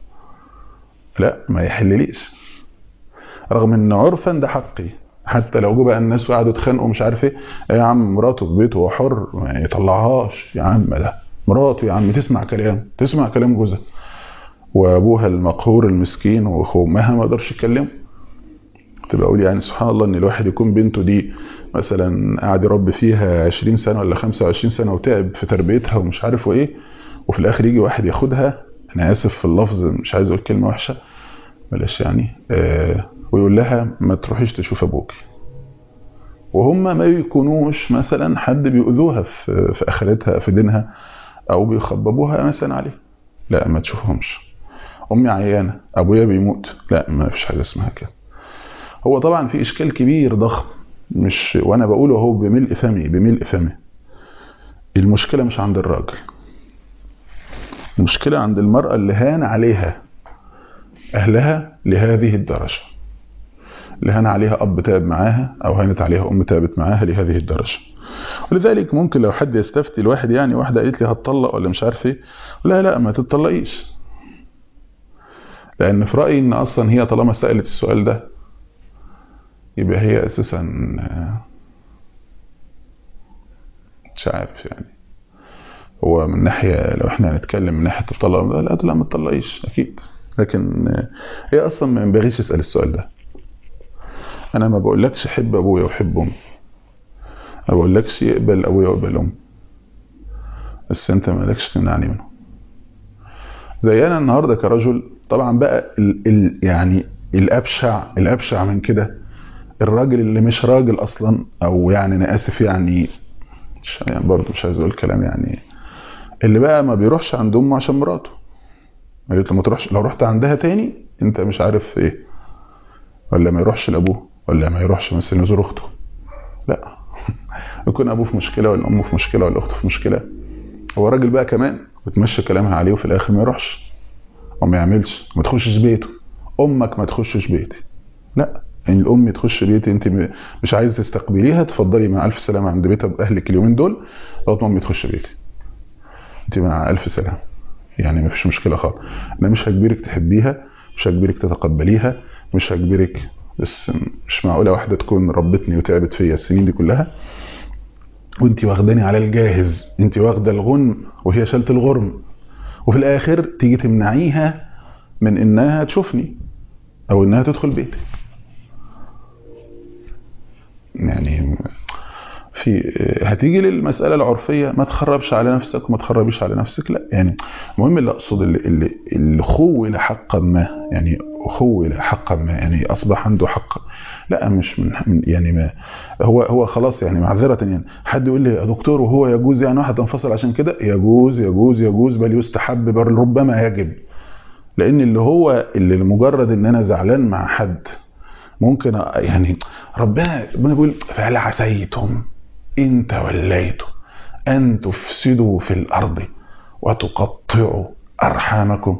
لا ما يحلليش رغم ان عرفا ده حقي حتى لو جو بقى الناس وقعدوا يتخانقوا مش عارف ايه يا عم مراته في بيته هو حر ما يطلعهاش يا عم ده مراته يا عم تسمع كلام تسمع كلام جوزها وابوها المقهور المسكين وامها ما قدرش يتكلم تبقى اقول يعني سبحان الله ان الواحد يكون بنته دي مثلا قاعد يربي فيها 20 سنه ولا 25 سنه وتعب في تربيتها ومش عارف وايه وفي الاخر يجي واحد ياخدها انا اسف في اللفظ مش عايز اقول كلمه وحشه بلاش يعني آه ويقول لها ما تروحيش تشوف ابوك وهم ما بيكونوش مثلا حد بيؤذوها في, في اخرتها في دينها او بيخببوها مثلا عليه لا ما تشوفهمش امي عيانه ابويا بيموت لا ما فيش حاجه اسمها كده هو طبعا في اشكال كبير ضخم مش وانا بقوله اهو بملء فمي بملء فمي المشكله مش عند الراجل المشكله عند المراه اللي هان عليها اهلها لهذه الدرجه اللي هان عليها اب تعب معاها او هانت عليها ام تعبت معاها لهذه الدرجه ولذلك ممكن لو حد يستفتي الواحد يعني واحده قالت لي هتطلق ولا مش عارف ايه لا لا ما تتطلقيش لان في رايي ان اصلا هي طالما سالت السؤال ده يبقى هي اساسا مش عارف يعني هو من ناحيه لو احنا هنتكلم من ناحيه الطلاق لا لا ما تطلقيش اكيد لكن هي اصلا ما ينبغيش تسال السؤال ده انا ما بقولكش حب ابويا وحب امي ما بقولكش يقبل ابويا ويقبل امي بس انت مالكش تمنعني منه زي انا النهارده كرجل طبعا بقى ال ال يعني الابشع الابشع من كده الراجل اللي مش راجل اصلا او يعني انا اسف يعني مش يعني برضه مش عايز اقول كلام يعني اللي بقى ما بيروحش عند امه عشان مراته قالت له ما تروحش لو رحت عندها تاني انت مش عارف ايه ولا ما يروحش لابوه ولا ما يروحش مثلا يزور اخته لا يكون ابوه في مشكله ولا امه في مشكله ولا اخته في مشكله هو راجل بقى كمان بتمشي كلامها عليه وفي الاخر ما يروحش او ما يعملش ما تخشش بيته امك ما تخشش بيتي لا يعني الام تخش بيتي انت مش عايزه تستقبليها تفضلي مع الف سلامه عند بيت اهلك اليومين دول لغايه ما امي تخش بيتي انت مع الف سلامه يعني ما فيش مشكله خالص انا مش هجبرك تحبيها مش هجبرك تتقبليها مش هجبرك بس مش معقوله واحده تكون ربتني وتعبت فيا السنين دي كلها وانت واخداني على الجاهز انت واخده الغنم وهي شالت الغرم وفي الاخر تيجي تمنعيها من انها تشوفني او انها تدخل بيتي يعني في هتيجي للمسألة العرفية ما تخربش على نفسك وما تخربيش على نفسك لا يعني المهم اللي أقصد اللي, اللي, اللي خول حقا ما يعني خول حقا ما يعني أصبح عنده حق لا مش من يعني ما هو هو خلاص يعني معذرة يعني حد يقول لي يا دكتور وهو يجوز يعني واحد انفصل عشان كده يجوز يجوز يجوز بل يستحب بل ربما يجب لأن اللي هو اللي لمجرد إن أنا زعلان مع حد ممكن يعني ربنا ربنا بيقول فهل عسيتم إن توليتم أن تفسدوا في الأرض وتقطعوا أرحامكم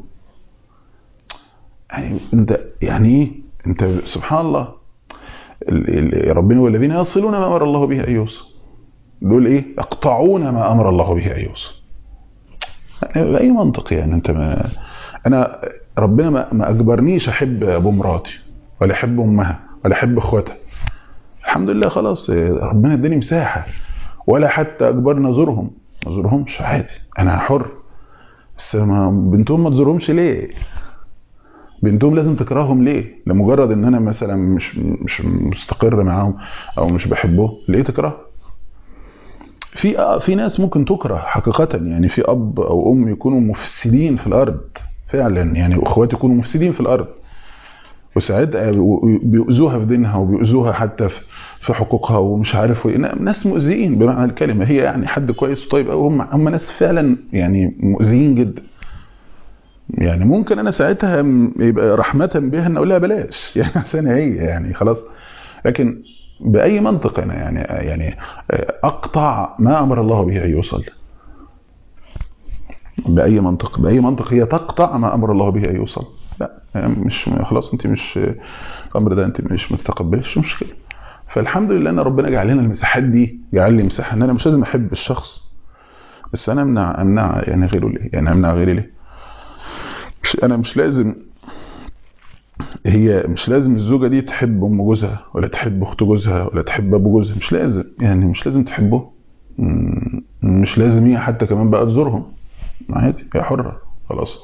يعني أنت يعني إيه أنت سبحان الله ربنا والذين يصلون ما أمر الله به أن يوصل دول إيه يقطعون ما أمر الله به أن يوصل يعني بأي منطق يعني أنت ما أنا ربنا ما, ما أجبرنيش أحب أبو مراتي ولا أحب أمها ولا أحب إخواتها الحمد لله خلاص ربنا اداني مساحة ولا حتى أجبرنا أزورهم ما أزورهمش عادي أنا حر بس ما بنتهم ما تزورهمش ليه بنتهم لازم تكرههم ليه لمجرد ان انا مثلا مش مش مستقر معاهم او مش بحبه ليه تكره في آه في ناس ممكن تكره حقيقة يعني في اب او ام يكونوا مفسدين في الارض فعلا يعني اخوات يكونوا مفسدين في الارض وساعتها بيؤذوها في دينها وبيؤذوها حتى في في حقوقها ومش عارف ايه ناس مؤذيين بمعنى الكلمه هي يعني حد كويس وطيب قوي هم هم ناس فعلا يعني مؤذيين جدا يعني ممكن انا ساعتها يبقى رحمه بها ان اقول لها بلاش يعني عشان هي يعني خلاص لكن باي منطق انا يعني يعني اقطع ما امر الله به ان يوصل باي منطق باي منطق هي تقطع ما امر الله به ان يوصل لا يعني مش خلاص انت مش الامر ده انت مش متقبلش مشكله فالحمد لله ان ربنا جعل لنا المساحات دي جعل لي مساحه ان انا مش لازم احب الشخص بس انا امنع امنع يعني غيره ليه يعني امنع غيري ليه مش انا مش لازم هي مش لازم الزوجة دي تحب ام جوزها ولا تحب اخت جوزها ولا تحب ابو جوزها مش لازم يعني مش لازم تحبه مش لازم هي حتى كمان بقى تزورهم عادي هي حرة خلاص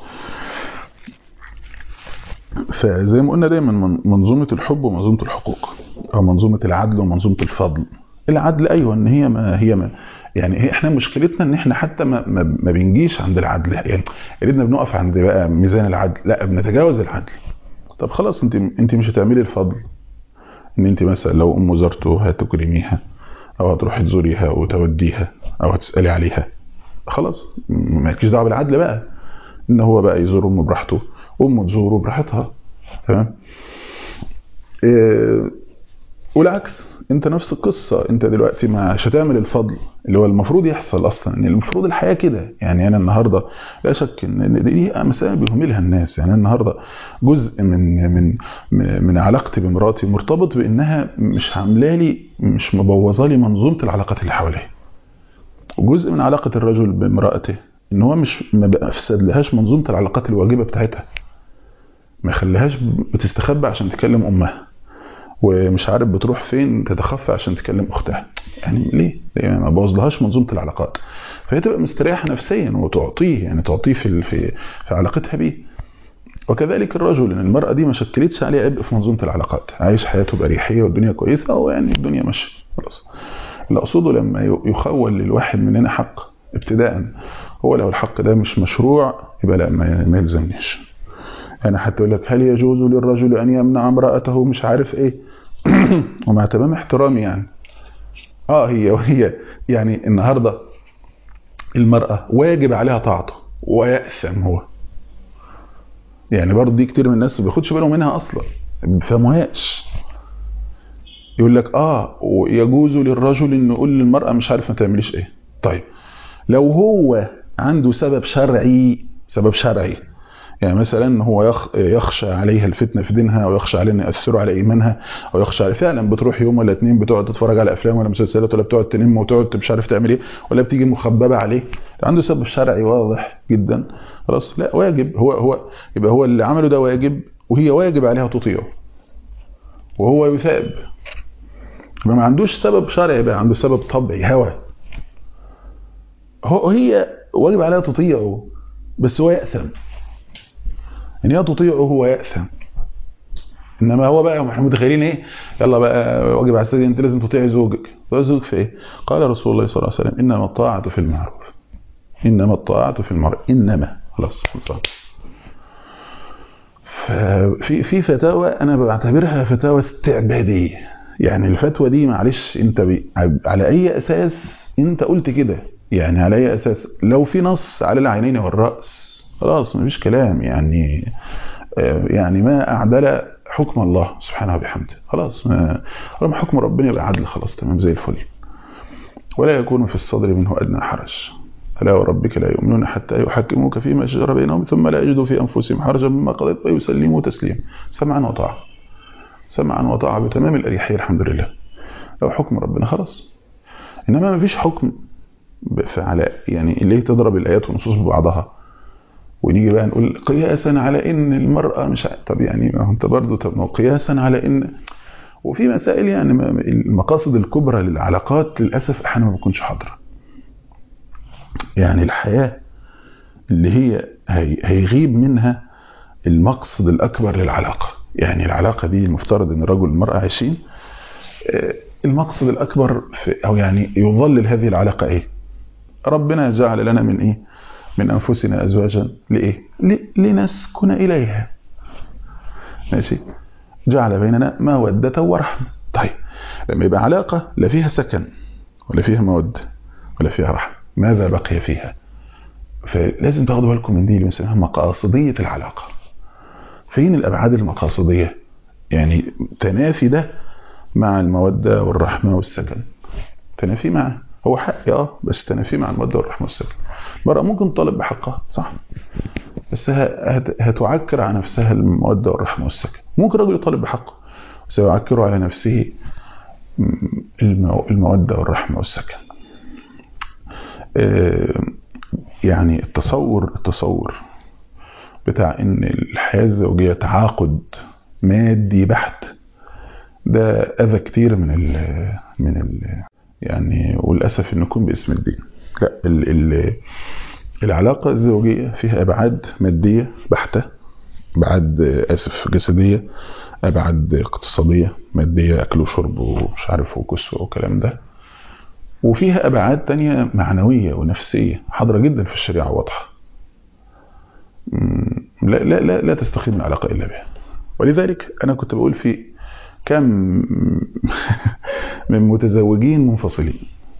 فزي ما قلنا دايما منظومة الحب ومنظومة الحقوق او منظومة العدل ومنظومة الفضل العدل ايوه ان هي ما هي ما يعني هي احنا مشكلتنا ان احنا حتى ما, ما, ما بنجيش عند العدل يعني يا بنقف عند بقى ميزان العدل لا بنتجاوز العدل طب خلاص انت انت مش هتعملي الفضل ان انت مثلا لو ام زرته هتكرميها او هتروحي تزوريها وتوديها او هتسالي عليها خلاص مالكيش دعوه بالعدل بقى ان هو بقى يزور امه براحته امه تزوره براحتها تمام إيه والعكس انت نفس القصة انت دلوقتي مش هتعمل الفضل اللي هو المفروض يحصل اصلا ان المفروض الحياة كده يعني انا النهاردة لا شك ان دي مسائل بيهملها الناس يعني النهاردة جزء من من من علاقتي بمراتي مرتبط بانها مش عامله لي مش مبوظه لي منظومة العلاقات اللي حواليا وجزء من علاقة الرجل بامرأته ان هو مش ما بفسد لهاش منظومة العلاقات الواجبة بتاعتها ما يخليهاش بتستخبى عشان تكلم امها ومش عارف بتروح فين تتخفى عشان تكلم اختها يعني ليه؟ ليه ما بوظلهاش منظومه العلاقات فهي تبقى مستريحه نفسيا وتعطيه يعني تعطيه في في, في علاقتها بيه وكذلك الرجل ان المراه دي ما شكلتش عليه عبء في منظومه العلاقات عايش حياته باريحيه والدنيا كويسه او يعني الدنيا ماشيه خلاص اللي اقصده لما يخول للواحد مننا حق ابتداء هو لو الحق ده مش مشروع يبقى لا ما ما يلزمنيش انا حتى يقول لك هل يجوز للرجل ان يمنع امراته مش عارف ايه ومع تمام احترامي يعني اه هي وهي يعني النهارده المراه واجب عليها طاعته ويأثم هو يعني برضه دي كتير من الناس ما بياخدش بالهم منها اصلا ما بيفهموهاش يقول لك اه ويجوز للرجل انه يقول للمراه مش عارف ما تعمليش ايه طيب لو هو عنده سبب شرعي سبب شرعي يعني مثلا هو يخ يخشى عليها الفتنه في دينها او يخشى عليها ان ياثروا على ايمانها او يخشى على فعلا بتروح يوم ولا اتنين بتقعد تتفرج على افلام ولا مسلسلات ولا بتقعد تنم وتقعد مش عارف تعمل ايه ولا بتيجي مخببه عليه عنده سبب شرعي واضح جدا خلاص لا واجب هو هو يبقى هو اللي عمله ده واجب وهي واجب عليها تطيعه وهو يثاب يبقى ما عندوش سبب شرعي بقى عنده سبب طبعي هوى هو هي واجب عليها تطيعه بس هو يأثم ان هي تطيعه هو يأثم انما هو بقى احنا متخيلين ايه يلا بقى واجب على السيد انت لازم تطيعي زوجك تطيعي زوجك في ايه قال رسول الله صلى الله عليه وسلم انما الطاعه في المعروف انما الطاعه في المعروف انما خلاص خلصان ففي في فتاوى انا بعتبرها فتاوى استعباديه يعني الفتوى دي معلش انت بي على اي اساس انت قلت كده يعني على اي اساس لو في نص على العينين والراس خلاص مفيش كلام يعني يعني ما اعدل حكم الله سبحانه وبحمده خلاص طالما حكم ربنا يبقى عدل خلاص تمام زي الفل ولا يكون في الصدر منه ادنى حرج فلا وربك لا يؤمنون حتى يحكموك فيما شجر بينهم ثم لا يجدوا في انفسهم حرجا مما قضيت ويسلموا تسليما سمعا وطاعه سمعا وطاعه بتمام الاريحيه الحمد لله لو حكم ربنا خلاص انما ما فيش حكم على يعني ليه تضرب الايات والنصوص ببعضها ونيجي بقى نقول قياسا على ان المراه مش طب يعني ما انت برضه طب ما قياسا على ان وفي مسائل يعني المقاصد الكبرى للعلاقات للاسف احيانا ما بتكونش حاضره يعني الحياه اللي هي هيغيب منها المقصد الاكبر للعلاقه يعني العلاقه دي المفترض ان الرجل والمراه عايشين المقصد الاكبر في او يعني يظلل هذه العلاقه ايه ربنا جعل لنا من ايه من انفسنا ازواجا لايه لنسكن اليها ماشي جعل بيننا موده ورحمه طيب لما يبقى علاقه لا فيها سكن ولا فيها موده ولا فيها رحمه ماذا بقي فيها فلازم تاخدوا بالكم من دي اللي بنسميها مقاصديه العلاقه فين الابعاد المقاصديه يعني تنافي ده مع الموده والرحمه والسكن تنافي معه هو حق اه بس تنافي مع الموده والرحمه والسكن المرأة ممكن تطالب بحقها صح بس هتعكر على نفسها المودة والرحمة والسكن ممكن رجل يطالب بحقه سيعكر على نفسه المودة والرحمة والسكن يعني التصور التصور بتاع ان الحياة الزوجية تعاقد مادي بحت ده اذى كتير من ال من ال يعني وللاسف انه يكون باسم الدين لا ال ال العلاقة الزوجية فيها أبعاد مادية بحتة أبعاد آسف جسدية أبعاد اقتصادية مادية أكل وشرب ومش عارف وكسوة والكلام ده وفيها أبعاد تانية معنوية ونفسية حاضرة جدا في الشريعة واضحة لا لا لا لا تستقيم العلاقة إلا بها ولذلك أنا كنت بقول في كم من متزوجين منفصلين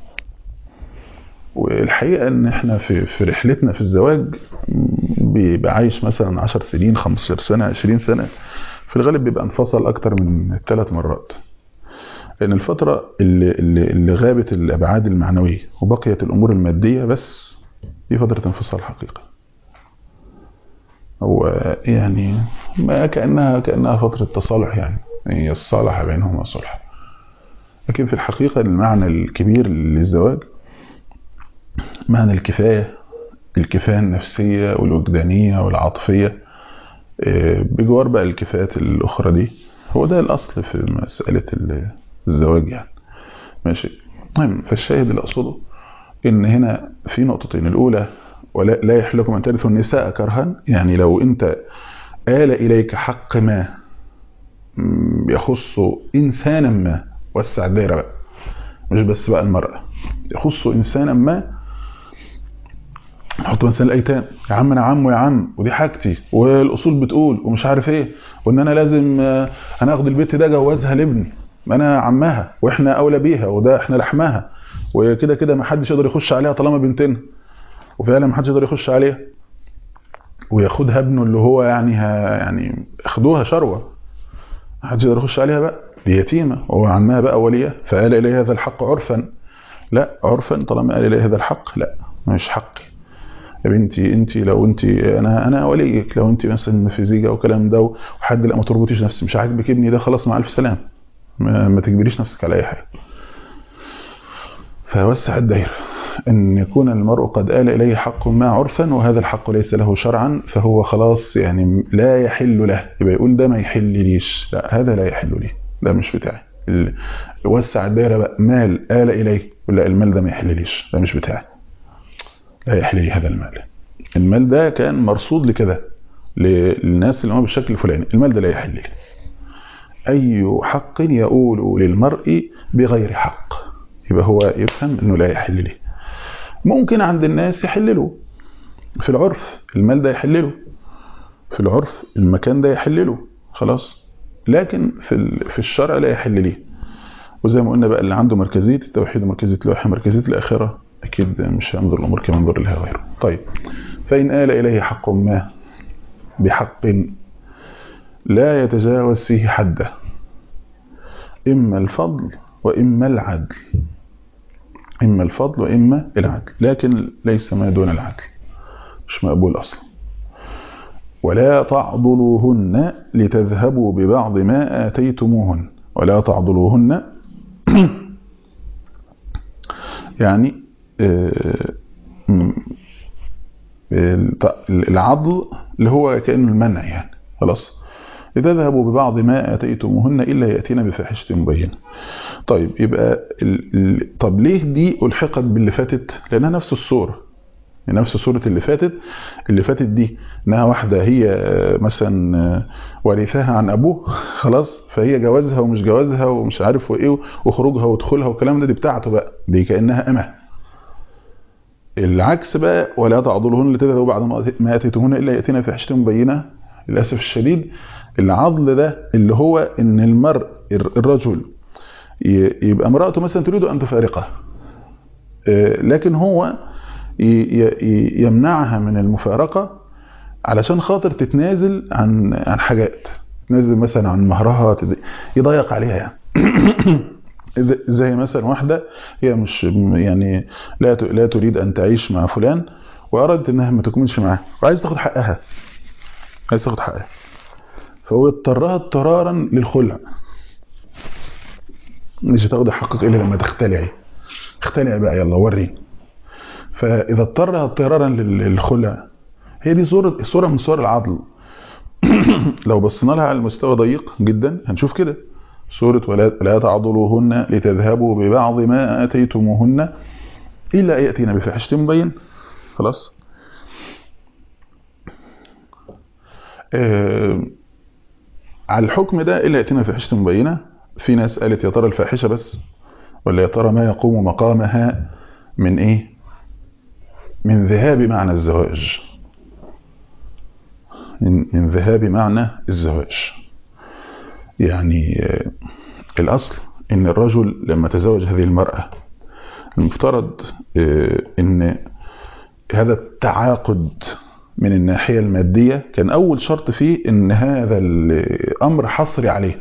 والحقيقة ان احنا في, في رحلتنا في الزواج بيبقى عايش مثلا 10 سنين 15 سنة 20 سنة في الغالب بيبقى انفصل اكتر من ثلاث مرات لان الفترة اللي, اللي, اللي غابت الابعاد المعنوية وبقيت الامور المادية بس دي فترة انفصال حقيقي هو يعني ما كأنها كأنها فترة تصالح يعني هي الصالح بينهما صلح لكن في الحقيقة المعنى الكبير للزواج معنى الكفاية الكفاية النفسية والوجدانية والعاطفية بجوار بقى الكفايات الأخرى دي هو ده الأصل في مسألة الزواج يعني ماشي المهم فالشاهد اللي أقصده إن هنا في نقطتين الأولى ولا لا يحل لكم أن ترثوا النساء كرها يعني لو أنت آل إليك حق ما يخص إنسانا ما وسع الدايرة بقى مش بس بقى المرأة يخص إنسانا ما نحط مثلا الايتام يا عم انا عمو يا عم ودي حاجتي والاصول بتقول ومش عارف ايه وان انا لازم آه، انا اخد البيت ده جوازها لابني ما انا عمها واحنا اولى بيها وده احنا لحمها وكده كده ما حدش يقدر يخش عليها طالما بنتنا وفعلا ما حدش يقدر يخش عليها وياخدها ابنه اللي هو يعني ها يعني اخدوها شروه ما حدش يقدر يخش عليها بقى دي يتيمه وهو عمها بقى وليه فقال الي هذا الحق عرفا لا عرفا طالما قال الي هذا الحق لا مش حقي يا بنتي انت لو انت انا انا وليك لو انت مثلا في زيجه وكلام ده وحد لا ما تربطيش نفسك مش عاجبك ابني ده خلاص مع الف سلام ما, ما تجبريش نفسك على اي حاجه فوسع الدائره ان يكون المرء قد آل اليه حق ما عرفا وهذا الحق ليس له شرعا فهو خلاص يعني لا يحل له يبقى يقول ده ما يحل ليش لا هذا لا يحل لي ده مش بتاعي ال- وسع الدائره بقى مال آل اليه ولا المال ده ما يحلليش ده مش بتاعي لا يحل لي هذا المال المال ده كان مرصود لكده للناس اللي هم بالشكل الفلاني المال ده لا يحل لي أي حق يؤول للمرء بغير حق يبقى هو يفهم أنه لا يحل لي ممكن عند الناس يحل له في العرف المال ده يحل له في العرف المكان ده يحل له خلاص لكن في ال- في الشرع لا يحل ليه وزي ما قلنا بقى اللي عنده مركزية التوحيد ومركزية الوحي ومركزية الآخرة أكيد مش هينظر الأمور كما ينظر لها غيره طيب فإن آل إليه حق ما بحق لا يتجاوز فيه حده إما الفضل وإما العدل إما الفضل وإما العدل لكن ليس ما دون العدل مش مقبول أصلا ولا تعضلوهن لتذهبوا ببعض ما آتيتموهن ولا تعضلوهن يعني آه، م- الت- العضل اللي هو كأنه المنع يعني خلاص لتذهبوا ببعض ما آتيتموهن إلا يأتين بفاحشة مبينة طيب يبقى ال... ال... طب ليه دي ألحقت باللي فاتت لأنها نفس الصورة نفس صورة اللي فاتت اللي فاتت دي انها واحدة هي آه، مثلا آه، ورثاها عن ابوه خلاص فهي جوازها ومش جوازها ومش عارف وايه وخروجها ودخولها والكلام ده دي بتاعته بقى دي كأنها امه العكس بقى ولا تعضلهن لتذهبوا بعد ما ما اتيتموهن الا ياتينا فاحشه مبينه للاسف الشديد العضل ده اللي هو ان المرء الرجل ي- يبقى امراته مثلا تريد ان تفارقه آه، لكن هو ي- ي- يمنعها من المفارقه علشان خاطر تتنازل عن عن حاجات تنزل مثلا عن مهرها تد- يضيق عليها يعني إذا- زي مثلا واحدة هي مش يعني لا ت- لا تريد أن تعيش مع فلان وأرادت أنها ما تكملش معاه وعايز تاخد حقها عايز تاخد حقها فهو اضطرها اضطرارا للخلع مش هتاخد حقك إلا لما تختلعي اختلعي بقى يلا وري فإذا اضطرها اضطرارا لل- للخلع هي دي صورة صورة من صور العضل لو بصينا لها على المستوى ضيق جدا هنشوف كده سورة ولا لا تعضلوهن لتذهبوا ببعض ما آتيتموهن إلا أن يأتينا بفاحشة مبين خلاص آه على الحكم ده إلا يأتينا بفاحشة مبينة في ناس قالت يا ترى الفاحشة بس ولا يا ترى ما يقوم مقامها من إيه من ذهاب معنى الزواج من, من ذهاب معنى الزواج يعني آه، الأصل إن الرجل لما تزوج هذه المرأة المفترض آه، إن هذا التعاقد من الناحية المادية كان أول شرط فيه إن هذا الأمر حصري عليه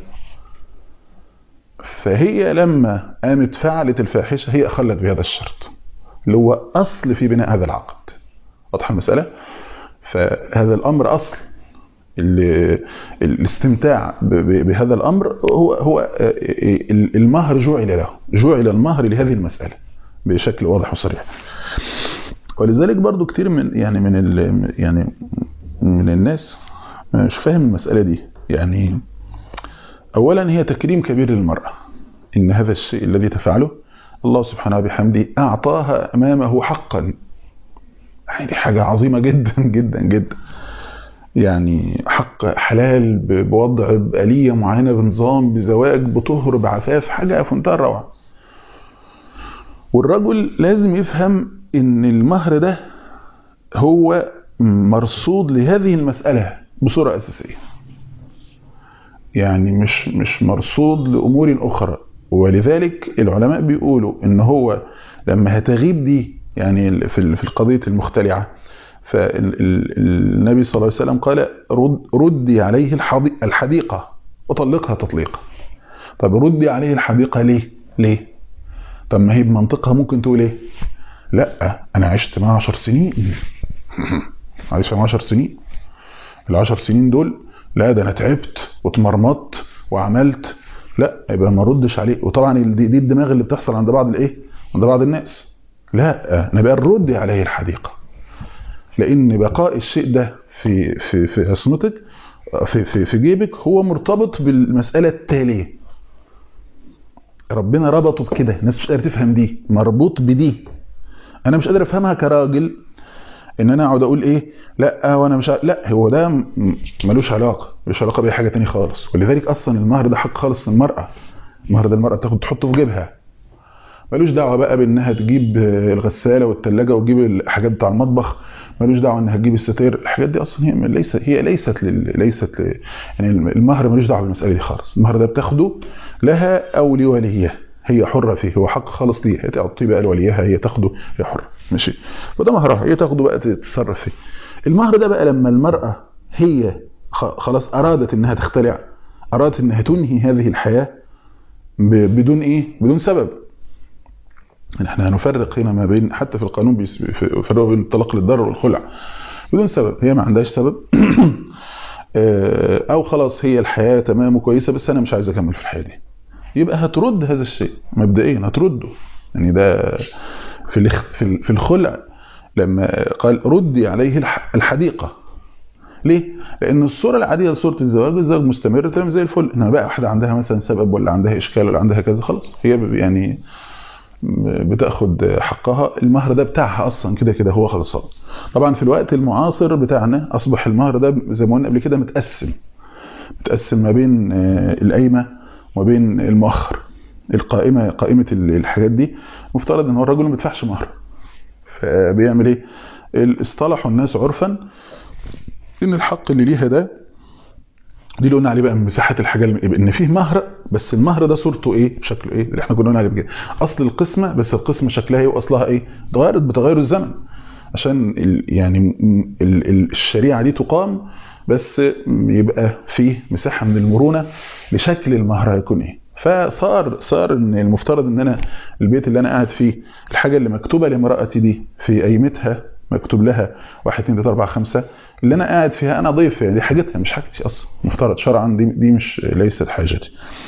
فهي لما قامت فعلت الفاحشة هي أخلت بهذا الشرط اللي هو أصل في بناء هذا العقد واضحة المسألة فهذا الأمر أصل ال- الاستمتاع ب- ب- بهذا الأمر هو هو المهر جعل له جعل المهر لهذه المسألة بشكل واضح وصريح ولذلك برضو كتير من يعني من ال يعني من الناس مش فاهم المسألة دي يعني أولا هي تكريم كبير للمرأة إن هذا الشيء الذي تفعله الله سبحانه وبحمده أعطاها أمامه حقا يعني حاجة عظيمة جدا جدا جدا يعني حق حلال ب- بوضع بآلية معينة بنظام بزواج بطهر بعفاف حاجة في منتهى الروعة والرجل لازم يفهم ان المهر ده هو مرصود لهذه المسألة بصورة أساسية يعني مش مش مرصود لأمور أخرى ولذلك العلماء بيقولوا إن هو لما هتغيب دي يعني في في القضية المختلعة فالنبي صلى الله عليه وسلم قال رد ردي عليه الحديقة وطلقها تطليقا طب ردي عليه الحديقة ليه ليه طب ما هي بمنطقها ممكن تقول ايه لا انا عشت معاه 10 سنين عايش معاه 10 سنين العشر سنين دول لا ده انا تعبت واتمرمطت وعملت لا يبقى ما ردش عليه وطبعا دي, دي الدماغ اللي بتحصل عند بعض الايه عند بعض الناس لا نبقى نرد عليه الحديقه لان بقاء الشيء ده في في في عصمتك في في في جيبك هو مرتبط بالمساله التاليه ربنا ربطه بكده الناس مش قادره تفهم دي مربوط بدي انا مش قادر افهمها كراجل ان انا اقعد اقول ايه لا وانا مش لا هو ده ملوش علاقه ملوش علاقه باي حاجه تاني خالص ولذلك اصلا المهر ده حق خالص للمراه المهر ده المراه تاخد تحطه في جيبها ملوش دعوه بقى بانها تجيب الغساله والثلاجه وتجيب الحاجات بتاع المطبخ ملوش دعوه انها تجيب الستاير الحاجات دي اصلا هي ليست هي ليست لل... ليست ل... يعني المهر ملوش دعوه بالمساله دي خالص المهر ده بتاخده لها او لوليها هي حرة فيه هو حق خالص ليها هي تعطيه بقى لوليها هي تاخده هي حرة ماشي وده مهرها هي تاخده بقى تتصرف فيه المهر ده بقى لما المرأة هي خلاص أرادت إنها تختلع أرادت إنها تنهي هذه الحياة بدون إيه بدون سبب احنا هنفرق هنا ما بين حتى في القانون بيفرقوا بين الطلاق للضرر والخلع بدون سبب هي ما عندهاش سبب او خلاص هي الحياة تمام وكويسة بس انا مش عايز اكمل في الحياة دي يبقى هترد هذا الشيء مبدئيا هترده يعني ده في في الخلع لما قال ردي عليه الحديقة ليه؟ لأن الصورة العادية لصورة الزواج الزواج مستمر تمام زي الفل إنما بقى واحدة عندها مثلا سبب ولا عندها إشكال ولا عندها كذا خلاص هي يعني بتاخد حقها المهر ده بتاعها أصلا كده كده هو خلصان طبعا في الوقت المعاصر بتاعنا أصبح المهر ده زي ما قلنا قبل كده متقسم متقسم ما بين القايمة وبين المؤخر القائمة قائمة الحاجات دي مفترض ان هو الرجل ما بيدفعش مهر فبيعمل ايه اصطلحوا الناس عرفا ان الحق اللي ليها ده دي اللي قلنا عليه بقى من مساحات الحاجه ان فيه مهر بس المهر ده صورته ايه شكله ايه اللي احنا كنا قلنا عليه كده اصل القسمه بس القسمه شكلها ايه واصلها ايه اتغيرت بتغير الزمن عشان ال يعني ال الشريعه دي تقام بس يبقى فيه مساحه من المرونه لشكل المهر هيكون ايه فصار صار ان المفترض ان انا البيت اللي انا قاعد فيه الحاجه اللي مكتوبه لامراتي دي في قيمتها مكتوب لها 1 2 3 4 5 اللي انا قاعد فيها انا ضيف يعني دي حاجتها مش حاجتي اصلا مفترض شرعا دي دي مش ليست حاجتي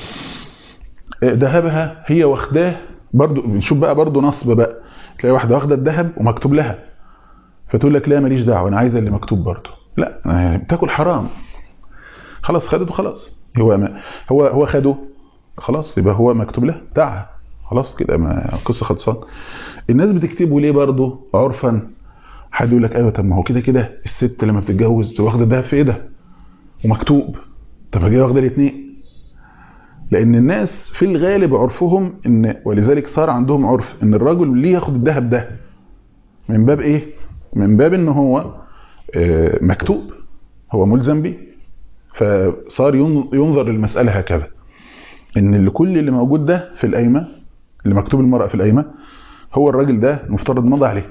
ذهبها هي واخداه برضو بنشوف بقى برضو نصب بقى تلاقي واحده واخده الذهب ومكتوب لها فتقول لك لا ماليش دعوه انا عايزه اللي مكتوب برضو لا بتاكل حرام خلاص خدته خلاص هو ما هو هو خده خلاص يبقى هو مكتوب له بتاعها خلاص كده ما القصه خلصان الناس بتكتبه ليه برضه عرفا حد يقول لك ايوه طب ما هو كده كده الست لما بتتجوز بتبقى واخده الدهب في ايدها ومكتوب طب ما هي واخده الاثنين لان الناس في الغالب عرفهم ان ولذلك صار عندهم عرف ان الرجل ليه ياخد الذهب ده من باب ايه من باب ان هو مكتوب هو ملزم به فصار ينظر للمساله هكذا ان اللي كل اللي موجود ده في القايمه اللي مكتوب المرأة في القايمه هو الراجل ده المفترض مضى عليه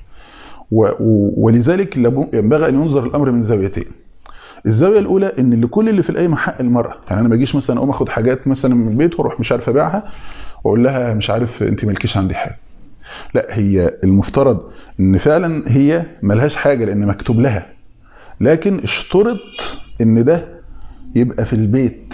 ولذلك ينبغي ان ينظر الامر من زاويتين الزاويه الاولى ان اللي كل اللي في القايمه حق المراه يعني انا ما اجيش مثلا اقوم اخد حاجات مثلا من البيت واروح مش عارف ابيعها واقول لها مش عارف انت مالكيش عندي حاجه لا هي المفترض ان فعلا هي ملهاش حاجه لان مكتوب لها لكن اشترط ان ده يبقى في البيت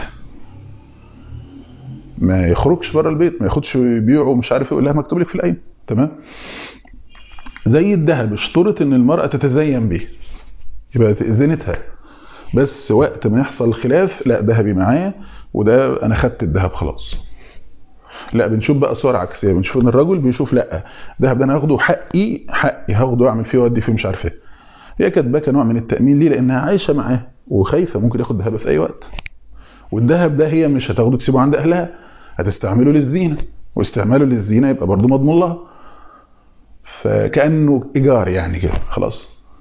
ما يخرجش بره البيت ما ياخدش يبيعه مش عارف يقول لها مكتوب لك في القايمه تمام زي الذهب اشترط ان المراه تتزين به يبقى زينتها بس وقت ما يحصل خلاف لا ذهبي معايا وده انا خدت الذهب خلاص لا بنشوف بقى صور عكسيه بنشوف ان الرجل بيشوف لا الذهب ده انا هاخده حقي حقي هاخده واعمل فيه وادي فيه مش عارف ايه هي كاتباه كنوع من التامين ليه لانها عايشه معاه وخايفه ممكن ياخد ذهبها في اي وقت والذهب ده هي مش هتاخده تسيبه عند اهلها هتستعمله للزينه واستعماله للزينه يبقى برضه مضمون لها فكانه ايجار يعني كده خلاص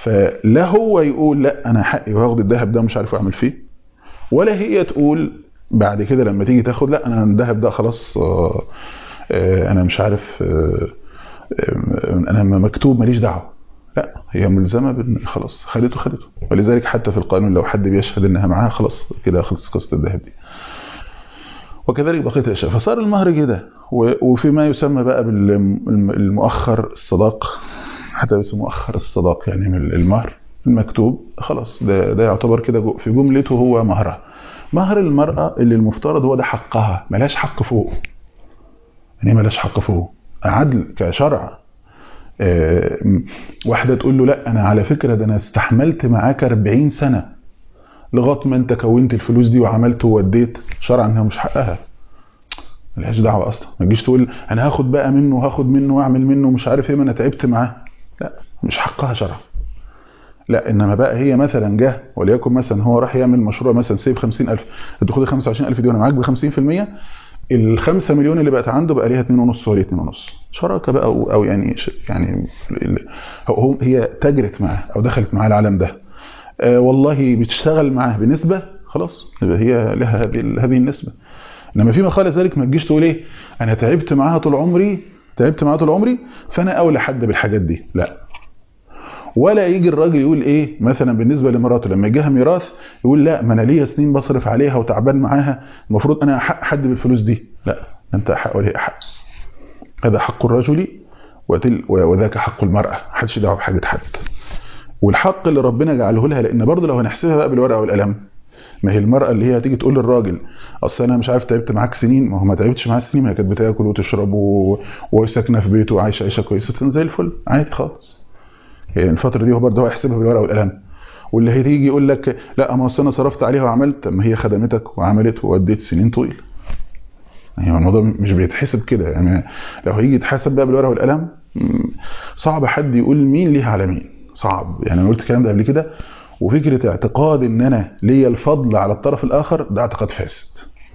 فلا هو يقول لا انا حقي وهاخد الذهب ده مش عارف اعمل فيه ولا هي تقول بعد كده لما تيجي تاخد لا انا الذهب ده خلاص آه، آه، انا مش عارف آه، آه، انا مكتوب ماليش دعوه لا هي ملزمه بان خلاص خدته خدته ولذلك حتى في القانون لو حد بيشهد انها معاها خلاص كده خلص قصه الذهب دي وكذلك بقيه الاشياء فصار المهر كده و- وفيما يسمى بقى بالمؤخر الصداق حتى بيسموه مؤخر الصداق يعني من المهر المكتوب خلاص ده ده يعتبر كده جو- في جملته هو مهرها مهر المرأة اللي المفترض هو ده حقها ملاش حق فوق يعني ملاش حق فوق عدل كشرع آه، م- واحدة تقول له لا أنا على فكرة ده أنا استحملت معاك 40 سنة لغاية ما أنت كونت الفلوس دي وعملت ووديت شرعا إنها مش حقها ملهاش دعوة أصلا ما تجيش تقول أنا هاخد بقى منه وهاخد منه وأعمل منه مش عارف إيه ما أنا تعبت معاه لا مش حقها شرعا لا انما بقى هي مثلا جه وليكن مثلا هو راح يعمل مشروع مثلا سيب 50000 انت خد 25000 دي وانا معاك ب 50% ال 5 مليون اللي بقت عنده بقى ليها 2.5 وليه 2.5 شراكه بقى او, أو يعني ش- يعني ال- هو هي تجرت معاه او دخلت معاه العالم ده آه والله بتشتغل معاه بنسبه خلاص يبقى هي لها هذه هذه النسبه انما فيما خالف ذلك ما تجيش تقول ايه انا تعبت معاها طول عمري تعبت معاها طول عمري فانا اولى حد بالحاجات دي لا ولا يجي الراجل يقول ايه مثلا بالنسبه لمراته لما يجيها ميراث يقول لا ما انا ليا سنين بصرف عليها وتعبان معاها المفروض انا حق حد بالفلوس دي لا انت حق ولي حق هذا حق الرجل وتل وذاك حق المراه محدش دعوه بحاجه حد والحق اللي ربنا جعله لها لان برضه لو هنحسبها بقى بالورقه والقلم ما هي المرأة اللي هي هتيجي تقول للراجل اصل انا مش عارف تعبت معاك سنين ما هو ما تعبتش معاه سنين ما هي كانت بتاكل وتشرب و... وساكنه في بيته وعايشه عيشه كويسه زي الفل عادي خالص يعني الفتره دي هو برضه هو يحسبها بالورقه والقلم واللي هيجي يقول لك لا ما أصل انا صرفت عليها وعملت طب ما هي خدمتك وعملت ووديت سنين طويل يعني الموضوع مش بيتحسب كده يعني لو هيجي يتحسب بقى بالورقه والقلم مم، صعب حد يقول مين ليها على مين صعب يعني انا قلت الكلام ده قبل كده وفكره اعتقاد ان انا ليا الفضل على الطرف الاخر ده اعتقاد فاسد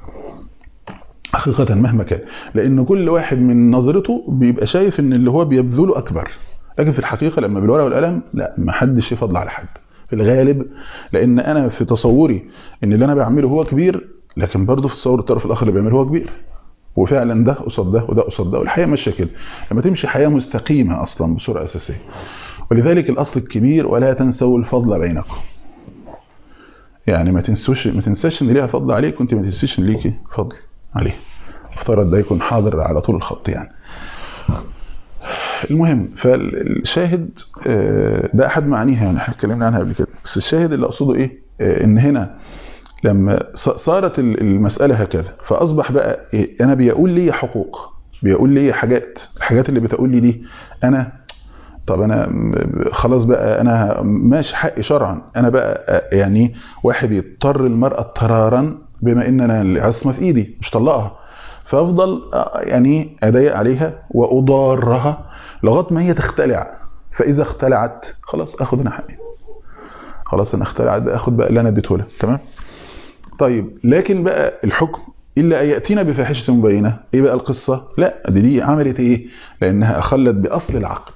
حقيقة مهما كان لأن كل واحد من نظرته بيبقى شايف إن اللي هو بيبذله أكبر لكن في الحقيقة لما بالورقة والقلم لا ما حدش يفضل على حد في الغالب لأن أنا في تصوري إن اللي أنا بعمله هو كبير لكن برضه في تصور الطرف الآخر اللي بيعمله هو كبير وفعلا ده قصاد ده وده قصاد ده والحياة ماشية كده لما تمشي حياة مستقيمة أصلا بصورة أساسية ولذلك الأصل الكبير ولا تنسوا الفضل بينكم يعني ما تنسوش ما تنساش ان ليها فضل عليك وانت ما تنسيش ان ليكي فضل عليه افترض ده يكون حاضر على طول الخط يعني المهم فالشاهد آه، ده احد معانيها يعني احنا اتكلمنا عنها قبل كده بس الشاهد اللي اقصده ايه آه، ان هنا لما ص- صارت ال- المسألة هكذا فأصبح بقى إيه؟ أنا بيقول لي حقوق بيقول لي حاجات الحاجات اللي بتقول لي دي أنا طب أنا م- خلاص بقى أنا ماشي حقي شرعا أنا بقى آه، يعني واحد يضطر المرأة اضطرارا بما إن أنا العصمة في إيدي مش طلقها فأفضل آه، يعني أضيق عليها وأضارها لغاية ما هي تختلع فإذا اختلعت خلاص أخد أنا حقي خلاص أنا اختلعت بقى أخد بقى اللي أنا اديته لها تمام طيب لكن بقى الحكم إلا أن يأتينا بفاحشة مبينة إيه بقى القصة لا دي, دي عملت إيه لأنها أخلت بأصل العقد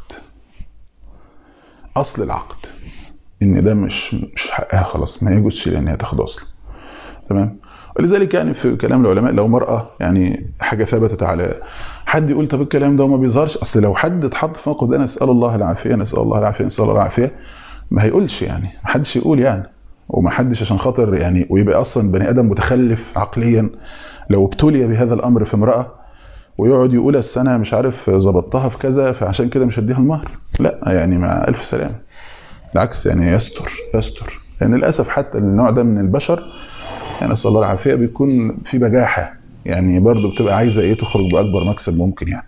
أصل العقد إن ده مش مش حقها خلاص ما يجوزش لأنها تاخد أصل تمام ولذلك يعني في كلام العلماء لو مرأة يعني حاجة ثبتت على حد يقول طب الكلام ده وما بيظهرش أصل لو حد اتحط في موقف ده نسأل الله العافية نسأل الله العافية نسأل الله العافية ما هيقولش يعني ما حدش يقول يعني وما حدش عشان خاطر يعني ويبقى اصلا بني ادم متخلف عقليا لو ابتلي بهذا الامر في امراه ويقعد يقول أصل انا مش عارف ظبطتها في كذا فعشان كده مش هديها المهر لا يعني مع الف سلامه بالعكس يعني يستر يستر لان يعني للاسف حتى النوع ده من البشر يعني نسال الله العافيه بيكون في بجاحه يعني برضه بتبقى عايزه ايه تخرج باكبر مكسب ممكن يعني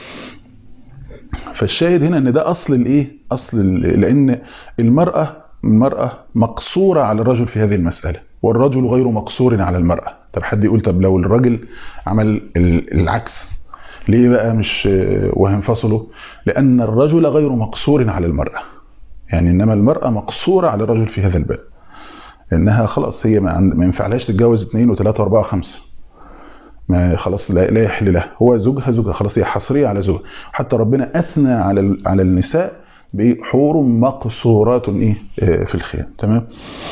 فالشاهد هنا ان ده اصل الايه اصل ال- لان المراه المراه مقصوره على الرجل في هذه المساله والرجل غير مقصور على المراه طب حد يقول طب لو الرجل عمل ال- العكس ليه بقى مش وهينفصلوا لان الرجل غير مقصور على المراه يعني انما المراه مقصوره على الرجل في هذا الباب لانها خلاص هي ما, عند- ما ينفعلهاش تتجوز اثنين وثلاثه واربعه وخمسه ما خلاص لا, لا يحل له هو زوجها زوجها خلاص هي حصريه على زوجها حتى ربنا اثنى على ال- على النساء بحور مقصورات ايه آه، في الخيام تمام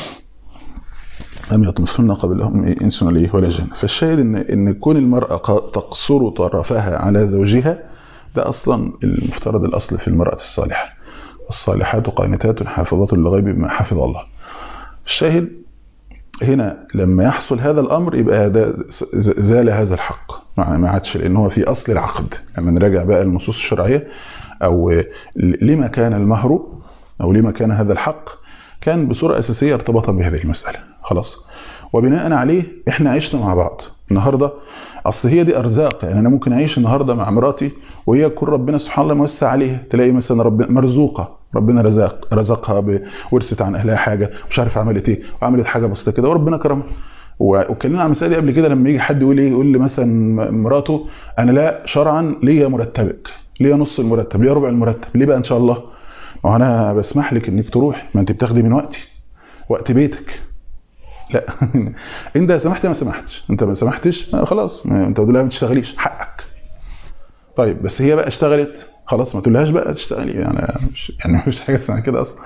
لم يطمثن قبلهم إيه انس ولا إيه ولا جن فالشاهد ان ان كون المراه ق- تقصر طرفها على زوجها ده اصلا المفترض الاصل في المراه الصالحه الصالحات قانتات حافظات للغيب بما حفظ الله الشاهد هنا لما يحصل هذا الامر يبقى ده ز- زال هذا الحق ما ما عادش لان هو في اصل العقد لما نراجع بقى النصوص الشرعيه او ل- لما كان المهر او لما كان هذا الحق كان بصوره اساسيه ارتباطا بهذه المساله خلاص وبناء عليه احنا عشنا مع بعض النهارده اصل هي دي ارزاق يعني انا ممكن اعيش النهارده مع مراتي وهي يكون ربنا سبحانه الله موسع عليها تلاقي مثلا ربنا مرزوقه ربنا رزق رزقها ب- ورثت عن اهلها حاجه مش عارف عملت ايه وعملت حاجه بسيطه كده وربنا كرمها و- واتكلمنا عن المساله دي قبل كده لما يجي حد يقول ايه يقول لي مثلا م- مراته انا لا شرعا ليا مرتبك ليا نص المرتب ليا ربع المرتب ليه بقى ان شاء الله ما هو انا بسمح لك انك تروح ما انت بتاخدي من وقتي وقت بيتك لا انت سمحت ما سمحتش انت ما سمحتش آه خلاص ما انت بتقول لها ما تشتغليش حقك طيب بس هي بقى اشتغلت خلاص ما تقولهاش بقى تشتغلي يعني مش يعني مفيش حاجه اسمها كده اصلا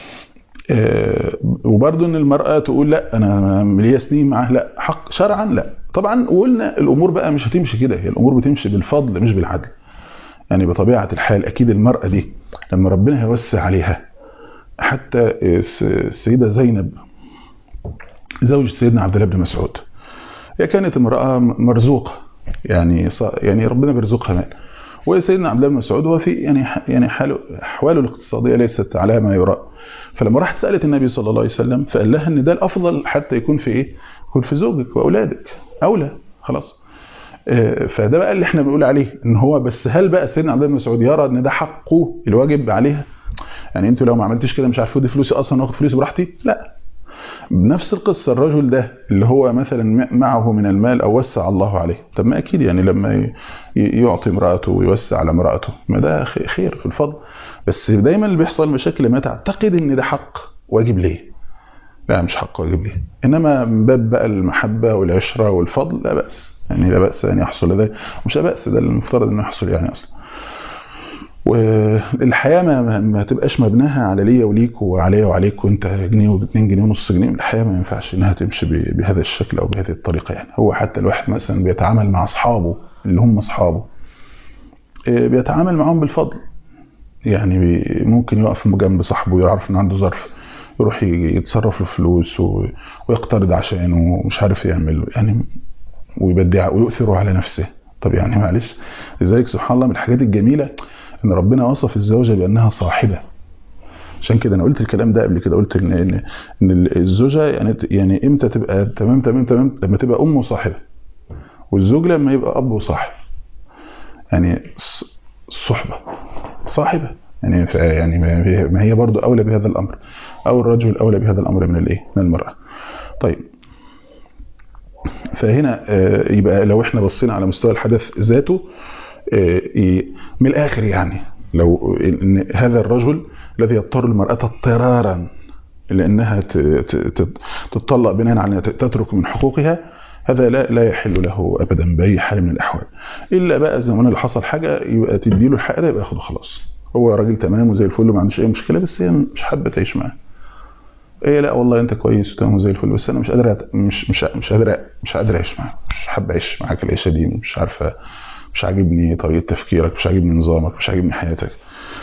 آه، وبرضه ان المراه تقول لا انا ليا سنين معاه لا حق شرعا لا طبعا وقلنا الامور بقى مش هتمشي كده هي الامور بتمشي بالفضل مش بالعدل يعني بطبيعه الحال اكيد المراه دي لما ربنا هيوسع عليها حتى الس- السيده زينب زوجة سيدنا عبد الله بن مسعود هي كانت امرأة مرزوقة يعني ص- يعني ربنا بيرزقها مال وسيدنا عبد الله بن مسعود هو في يعني ح- يعني حاله احواله الاقتصاديه ليست على ما يرى فلما راحت سالت النبي صلى الله عليه وسلم فقال لها ان ده الافضل حتى يكون في ايه؟ يكون في زوجك واولادك اولى خلاص آه، فده بقى اللي احنا بنقول عليه ان هو بس هل بقى سيدنا عبد الله بن مسعود يرى ان ده حقه الواجب عليها؟ يعني انتوا لو ما عملتيش كده مش عارف خدي فلوسي اصلا واخد فلوسي براحتي؟ لا بنفس القصة الرجل ده اللي هو مثلا معه من المال أو وسع الله عليه طب ما أكيد يعني لما ي- يعطي امرأته ويوسع على امرأته ما ده خ- خير في الفضل بس دايما اللي بيحصل مشاكل لما تعتقد ان ده حق واجب ليه لا مش حق واجب ليه انما من باب بقى المحبة والعشرة والفضل لا بأس يعني لا بأس ان يحصل ذلك مش لا بأس ده المفترض انه يحصل يعني اصلا والحياه ما, ما, ما تبقاش مبناها على ليا وليك وعليا وعليك وانت جنيه واتنين جنيه ونص جنيه الحياه ما ينفعش انها تمشي ب- بهذا الشكل او بهذه الطريقه يعني هو حتى الواحد مثلا بيتعامل مع اصحابه اللي هم اصحابه إيه، بيتعامل معاهم بالفضل يعني بي- ممكن يقف جنب صاحبه ويعرف ان عنده ظرف يروح ي- يتصرف له فلوس و- ويقترض عشانه ومش عارف يعمل يعني ويبدع ويؤثره على نفسه طب يعني معلش لذلك سبحان الله من الحاجات الجميله ان ربنا وصف الزوجه بانها صاحبه عشان كده انا قلت الكلام ده قبل كده قلت ان ان ان الزوجه يعني يعني امتى تبقى تمام تمام تمام لما تبقى ام وصاحبه والزوج لما يبقى اب وصاحب يعني الص- الصحبه صاحبه يعني ف- يعني ما هي- ما هي برضو اولى بهذا الامر او الرجل اولى بهذا الامر من الايه من المراه طيب فهنا آه، يبقى لو احنا بصينا على مستوى الحدث ذاته آه، ي- من الاخر يعني لو ان هذا الرجل الذي يضطر المراه اضطرارا لانها ت- ت- ت- تتطلق بناء على أنها تترك من حقوقها هذا لا لا يحل له ابدا باي حال من الاحوال الا بقى زي ما قلنا اللي حصل حاجه يبقى تدي له الحق ده يبقى ياخده خلاص هو راجل تمام وزي الفل وما عندوش اي مشكله بس هي مش حابه تعيش معاه ايه لا والله انت كويس وتمام وزي الفل بس انا مش قادر أت- مش مش مش قادر مش قادر اعيش معاك مش حابب اعيش معاك العيشه دي مش عارفه مش عاجبني طريقه تفكيرك مش عاجبني نظامك مش عاجبني حياتك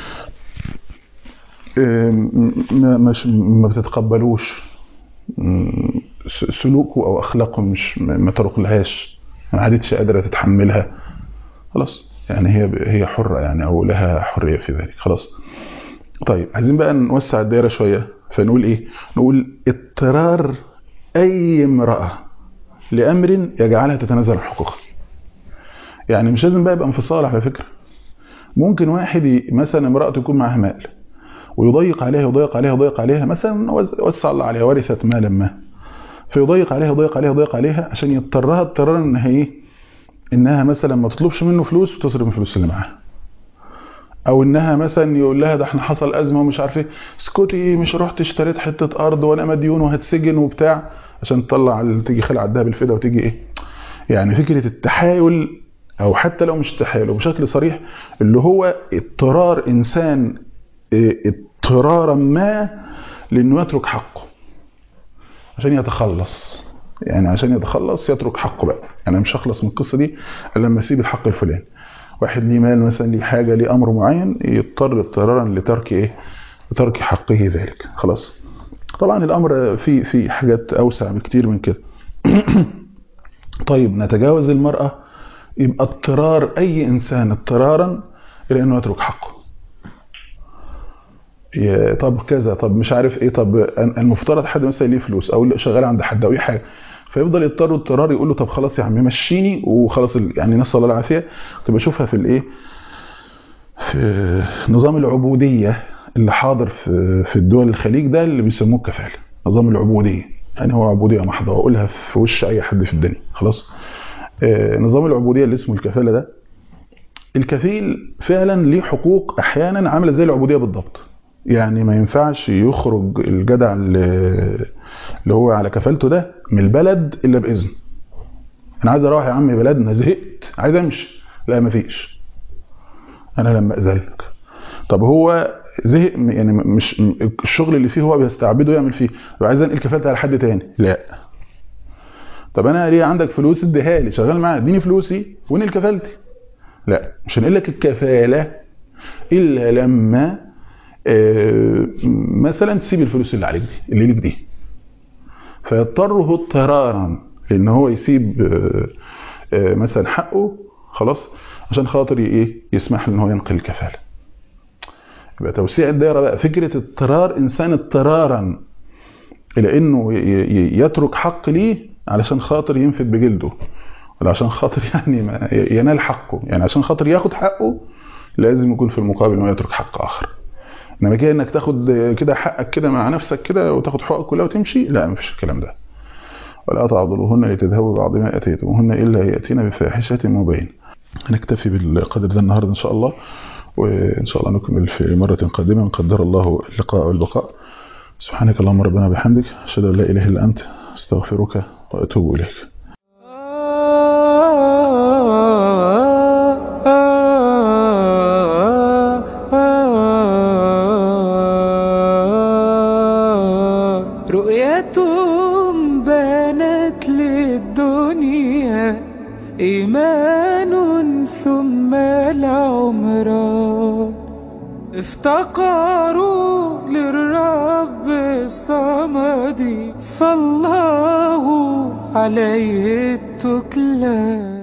إيه، م- ما مش ما بتتقبلوش م- س- سلوكه او اخلاقه مش ما ما ترقلهاش ما عادتش قادره تتحملها خلاص يعني هي هي حره يعني او لها حريه في ذلك خلاص طيب عايزين بقى نوسع الدايره شويه فنقول ايه نقول اضطرار اي امراه لامر يجعلها تتنازل عن حقوقها يعني مش لازم بقى يبقى انفصال على فكره ممكن واحد ي- مثلا امراته يكون معاها مال ويضيق عليها يضيق عليها يضيق عليها مثلا وز- وسع الله عليها ورثت مالا ما فيضيق عليها يضيق عليها يضيق عليها عشان يضطرها اضطرارا انها ايه انها مثلا ما تطلبش منه فلوس وتصرف الفلوس اللي معاها او انها مثلا يقول لها ده احنا حصل ازمه ومش عارف ايه اسكتي مش رحت اشتريت حته ارض وانا مديون وهتسجن وبتاع عشان تطلع ال- تيجي خلع الدهب الفدا وتيجي ايه يعني فكره التحايل او حتى لو مش تحايل بشكل صريح اللي هو اضطرار انسان اضطرارا ما لانه يترك حقه عشان يتخلص يعني عشان يتخلص يترك حقه بقى انا مش هخلص من القصه دي الا لما اسيب الحق الفلاني واحد ليه مال مثلا ليه حاجه ليه امر معين يضطر اضطرارا لترك ايه لترك حقه ذلك خلاص طبعا الامر في في حاجات اوسع بكتير من كده طيب نتجاوز المراه يبقى اضطرار اي انسان اضطرارا الى انه يترك حقه طب كذا طب مش عارف ايه طب المفترض حد مثلا ليه فلوس او شغال عند حد او اي حاجه فيفضل يضطر اضطرار يقول له طب خلاص يا عم مشيني وخلاص يعني نسال الله العافيه كنت بشوفها في الايه في نظام العبوديه اللي حاضر في في الدول الخليج ده اللي بيسموه الكفاله نظام العبوديه يعني هو عبوديه محضه واقولها في وش اي حد في الدنيا خلاص آه نظام العبوديه اللي اسمه الكفاله ده الكفيل فعلا ليه حقوق احيانا عامله زي العبوديه بالضبط يعني ما ينفعش يخرج الجدع اللي هو على كفالته ده من البلد الا باذن انا عايز اروح يا عم بلدنا زهقت عايز امشي لا مفيش انا لما اذلك طب هو زهق يعني مش الشغل اللي فيه هو بيستعبده يعمل فيه طب عايز انقل كفالتي على حد تاني لا طب انا ليه عندك فلوس اديها لي شغال معايا اديني فلوسي وانقل كفالتي لا مش هنقل لك الكفاله الا لما مثلا تسيب الفلوس اللي عليك دي اللي ليك دي فيضطره اضطرارا ان هو يسيب مثلا حقه خلاص عشان خاطر ايه يسمح له ان هو ينقل الكفاله يبقى توسيع الدائره بقى فكره اضطرار انسان اضطرارا الى انه يترك حق ليه علشان خاطر ينفد بجلده ولا عشان خاطر يعني ما ينال حقه يعني عشان خاطر ياخد حقه لازم يكون في المقابل انه يترك حق اخر انما كده انك تاخد كده حقك كده مع نفسك كده وتاخد حقوقك كلها وتمشي لا مفيش الكلام ده ولا تعضلوهن لتذهبوا بعض ما اتيتموهن الا ياتين بفاحشه مبين هنكتفي بالقدر ده النهارده ان شاء الله وان شاء الله نكمل في مره قادمه ان قدر الله اللقاء والبقاء سبحانك اللهم ربنا بحمدك اشهد ان لا اله الا انت استغفرك واتوب اليك رؤيتهم بانت للدنيا إيمان ثم العمران افتقروا للرب الصمد فالله عليه التكلان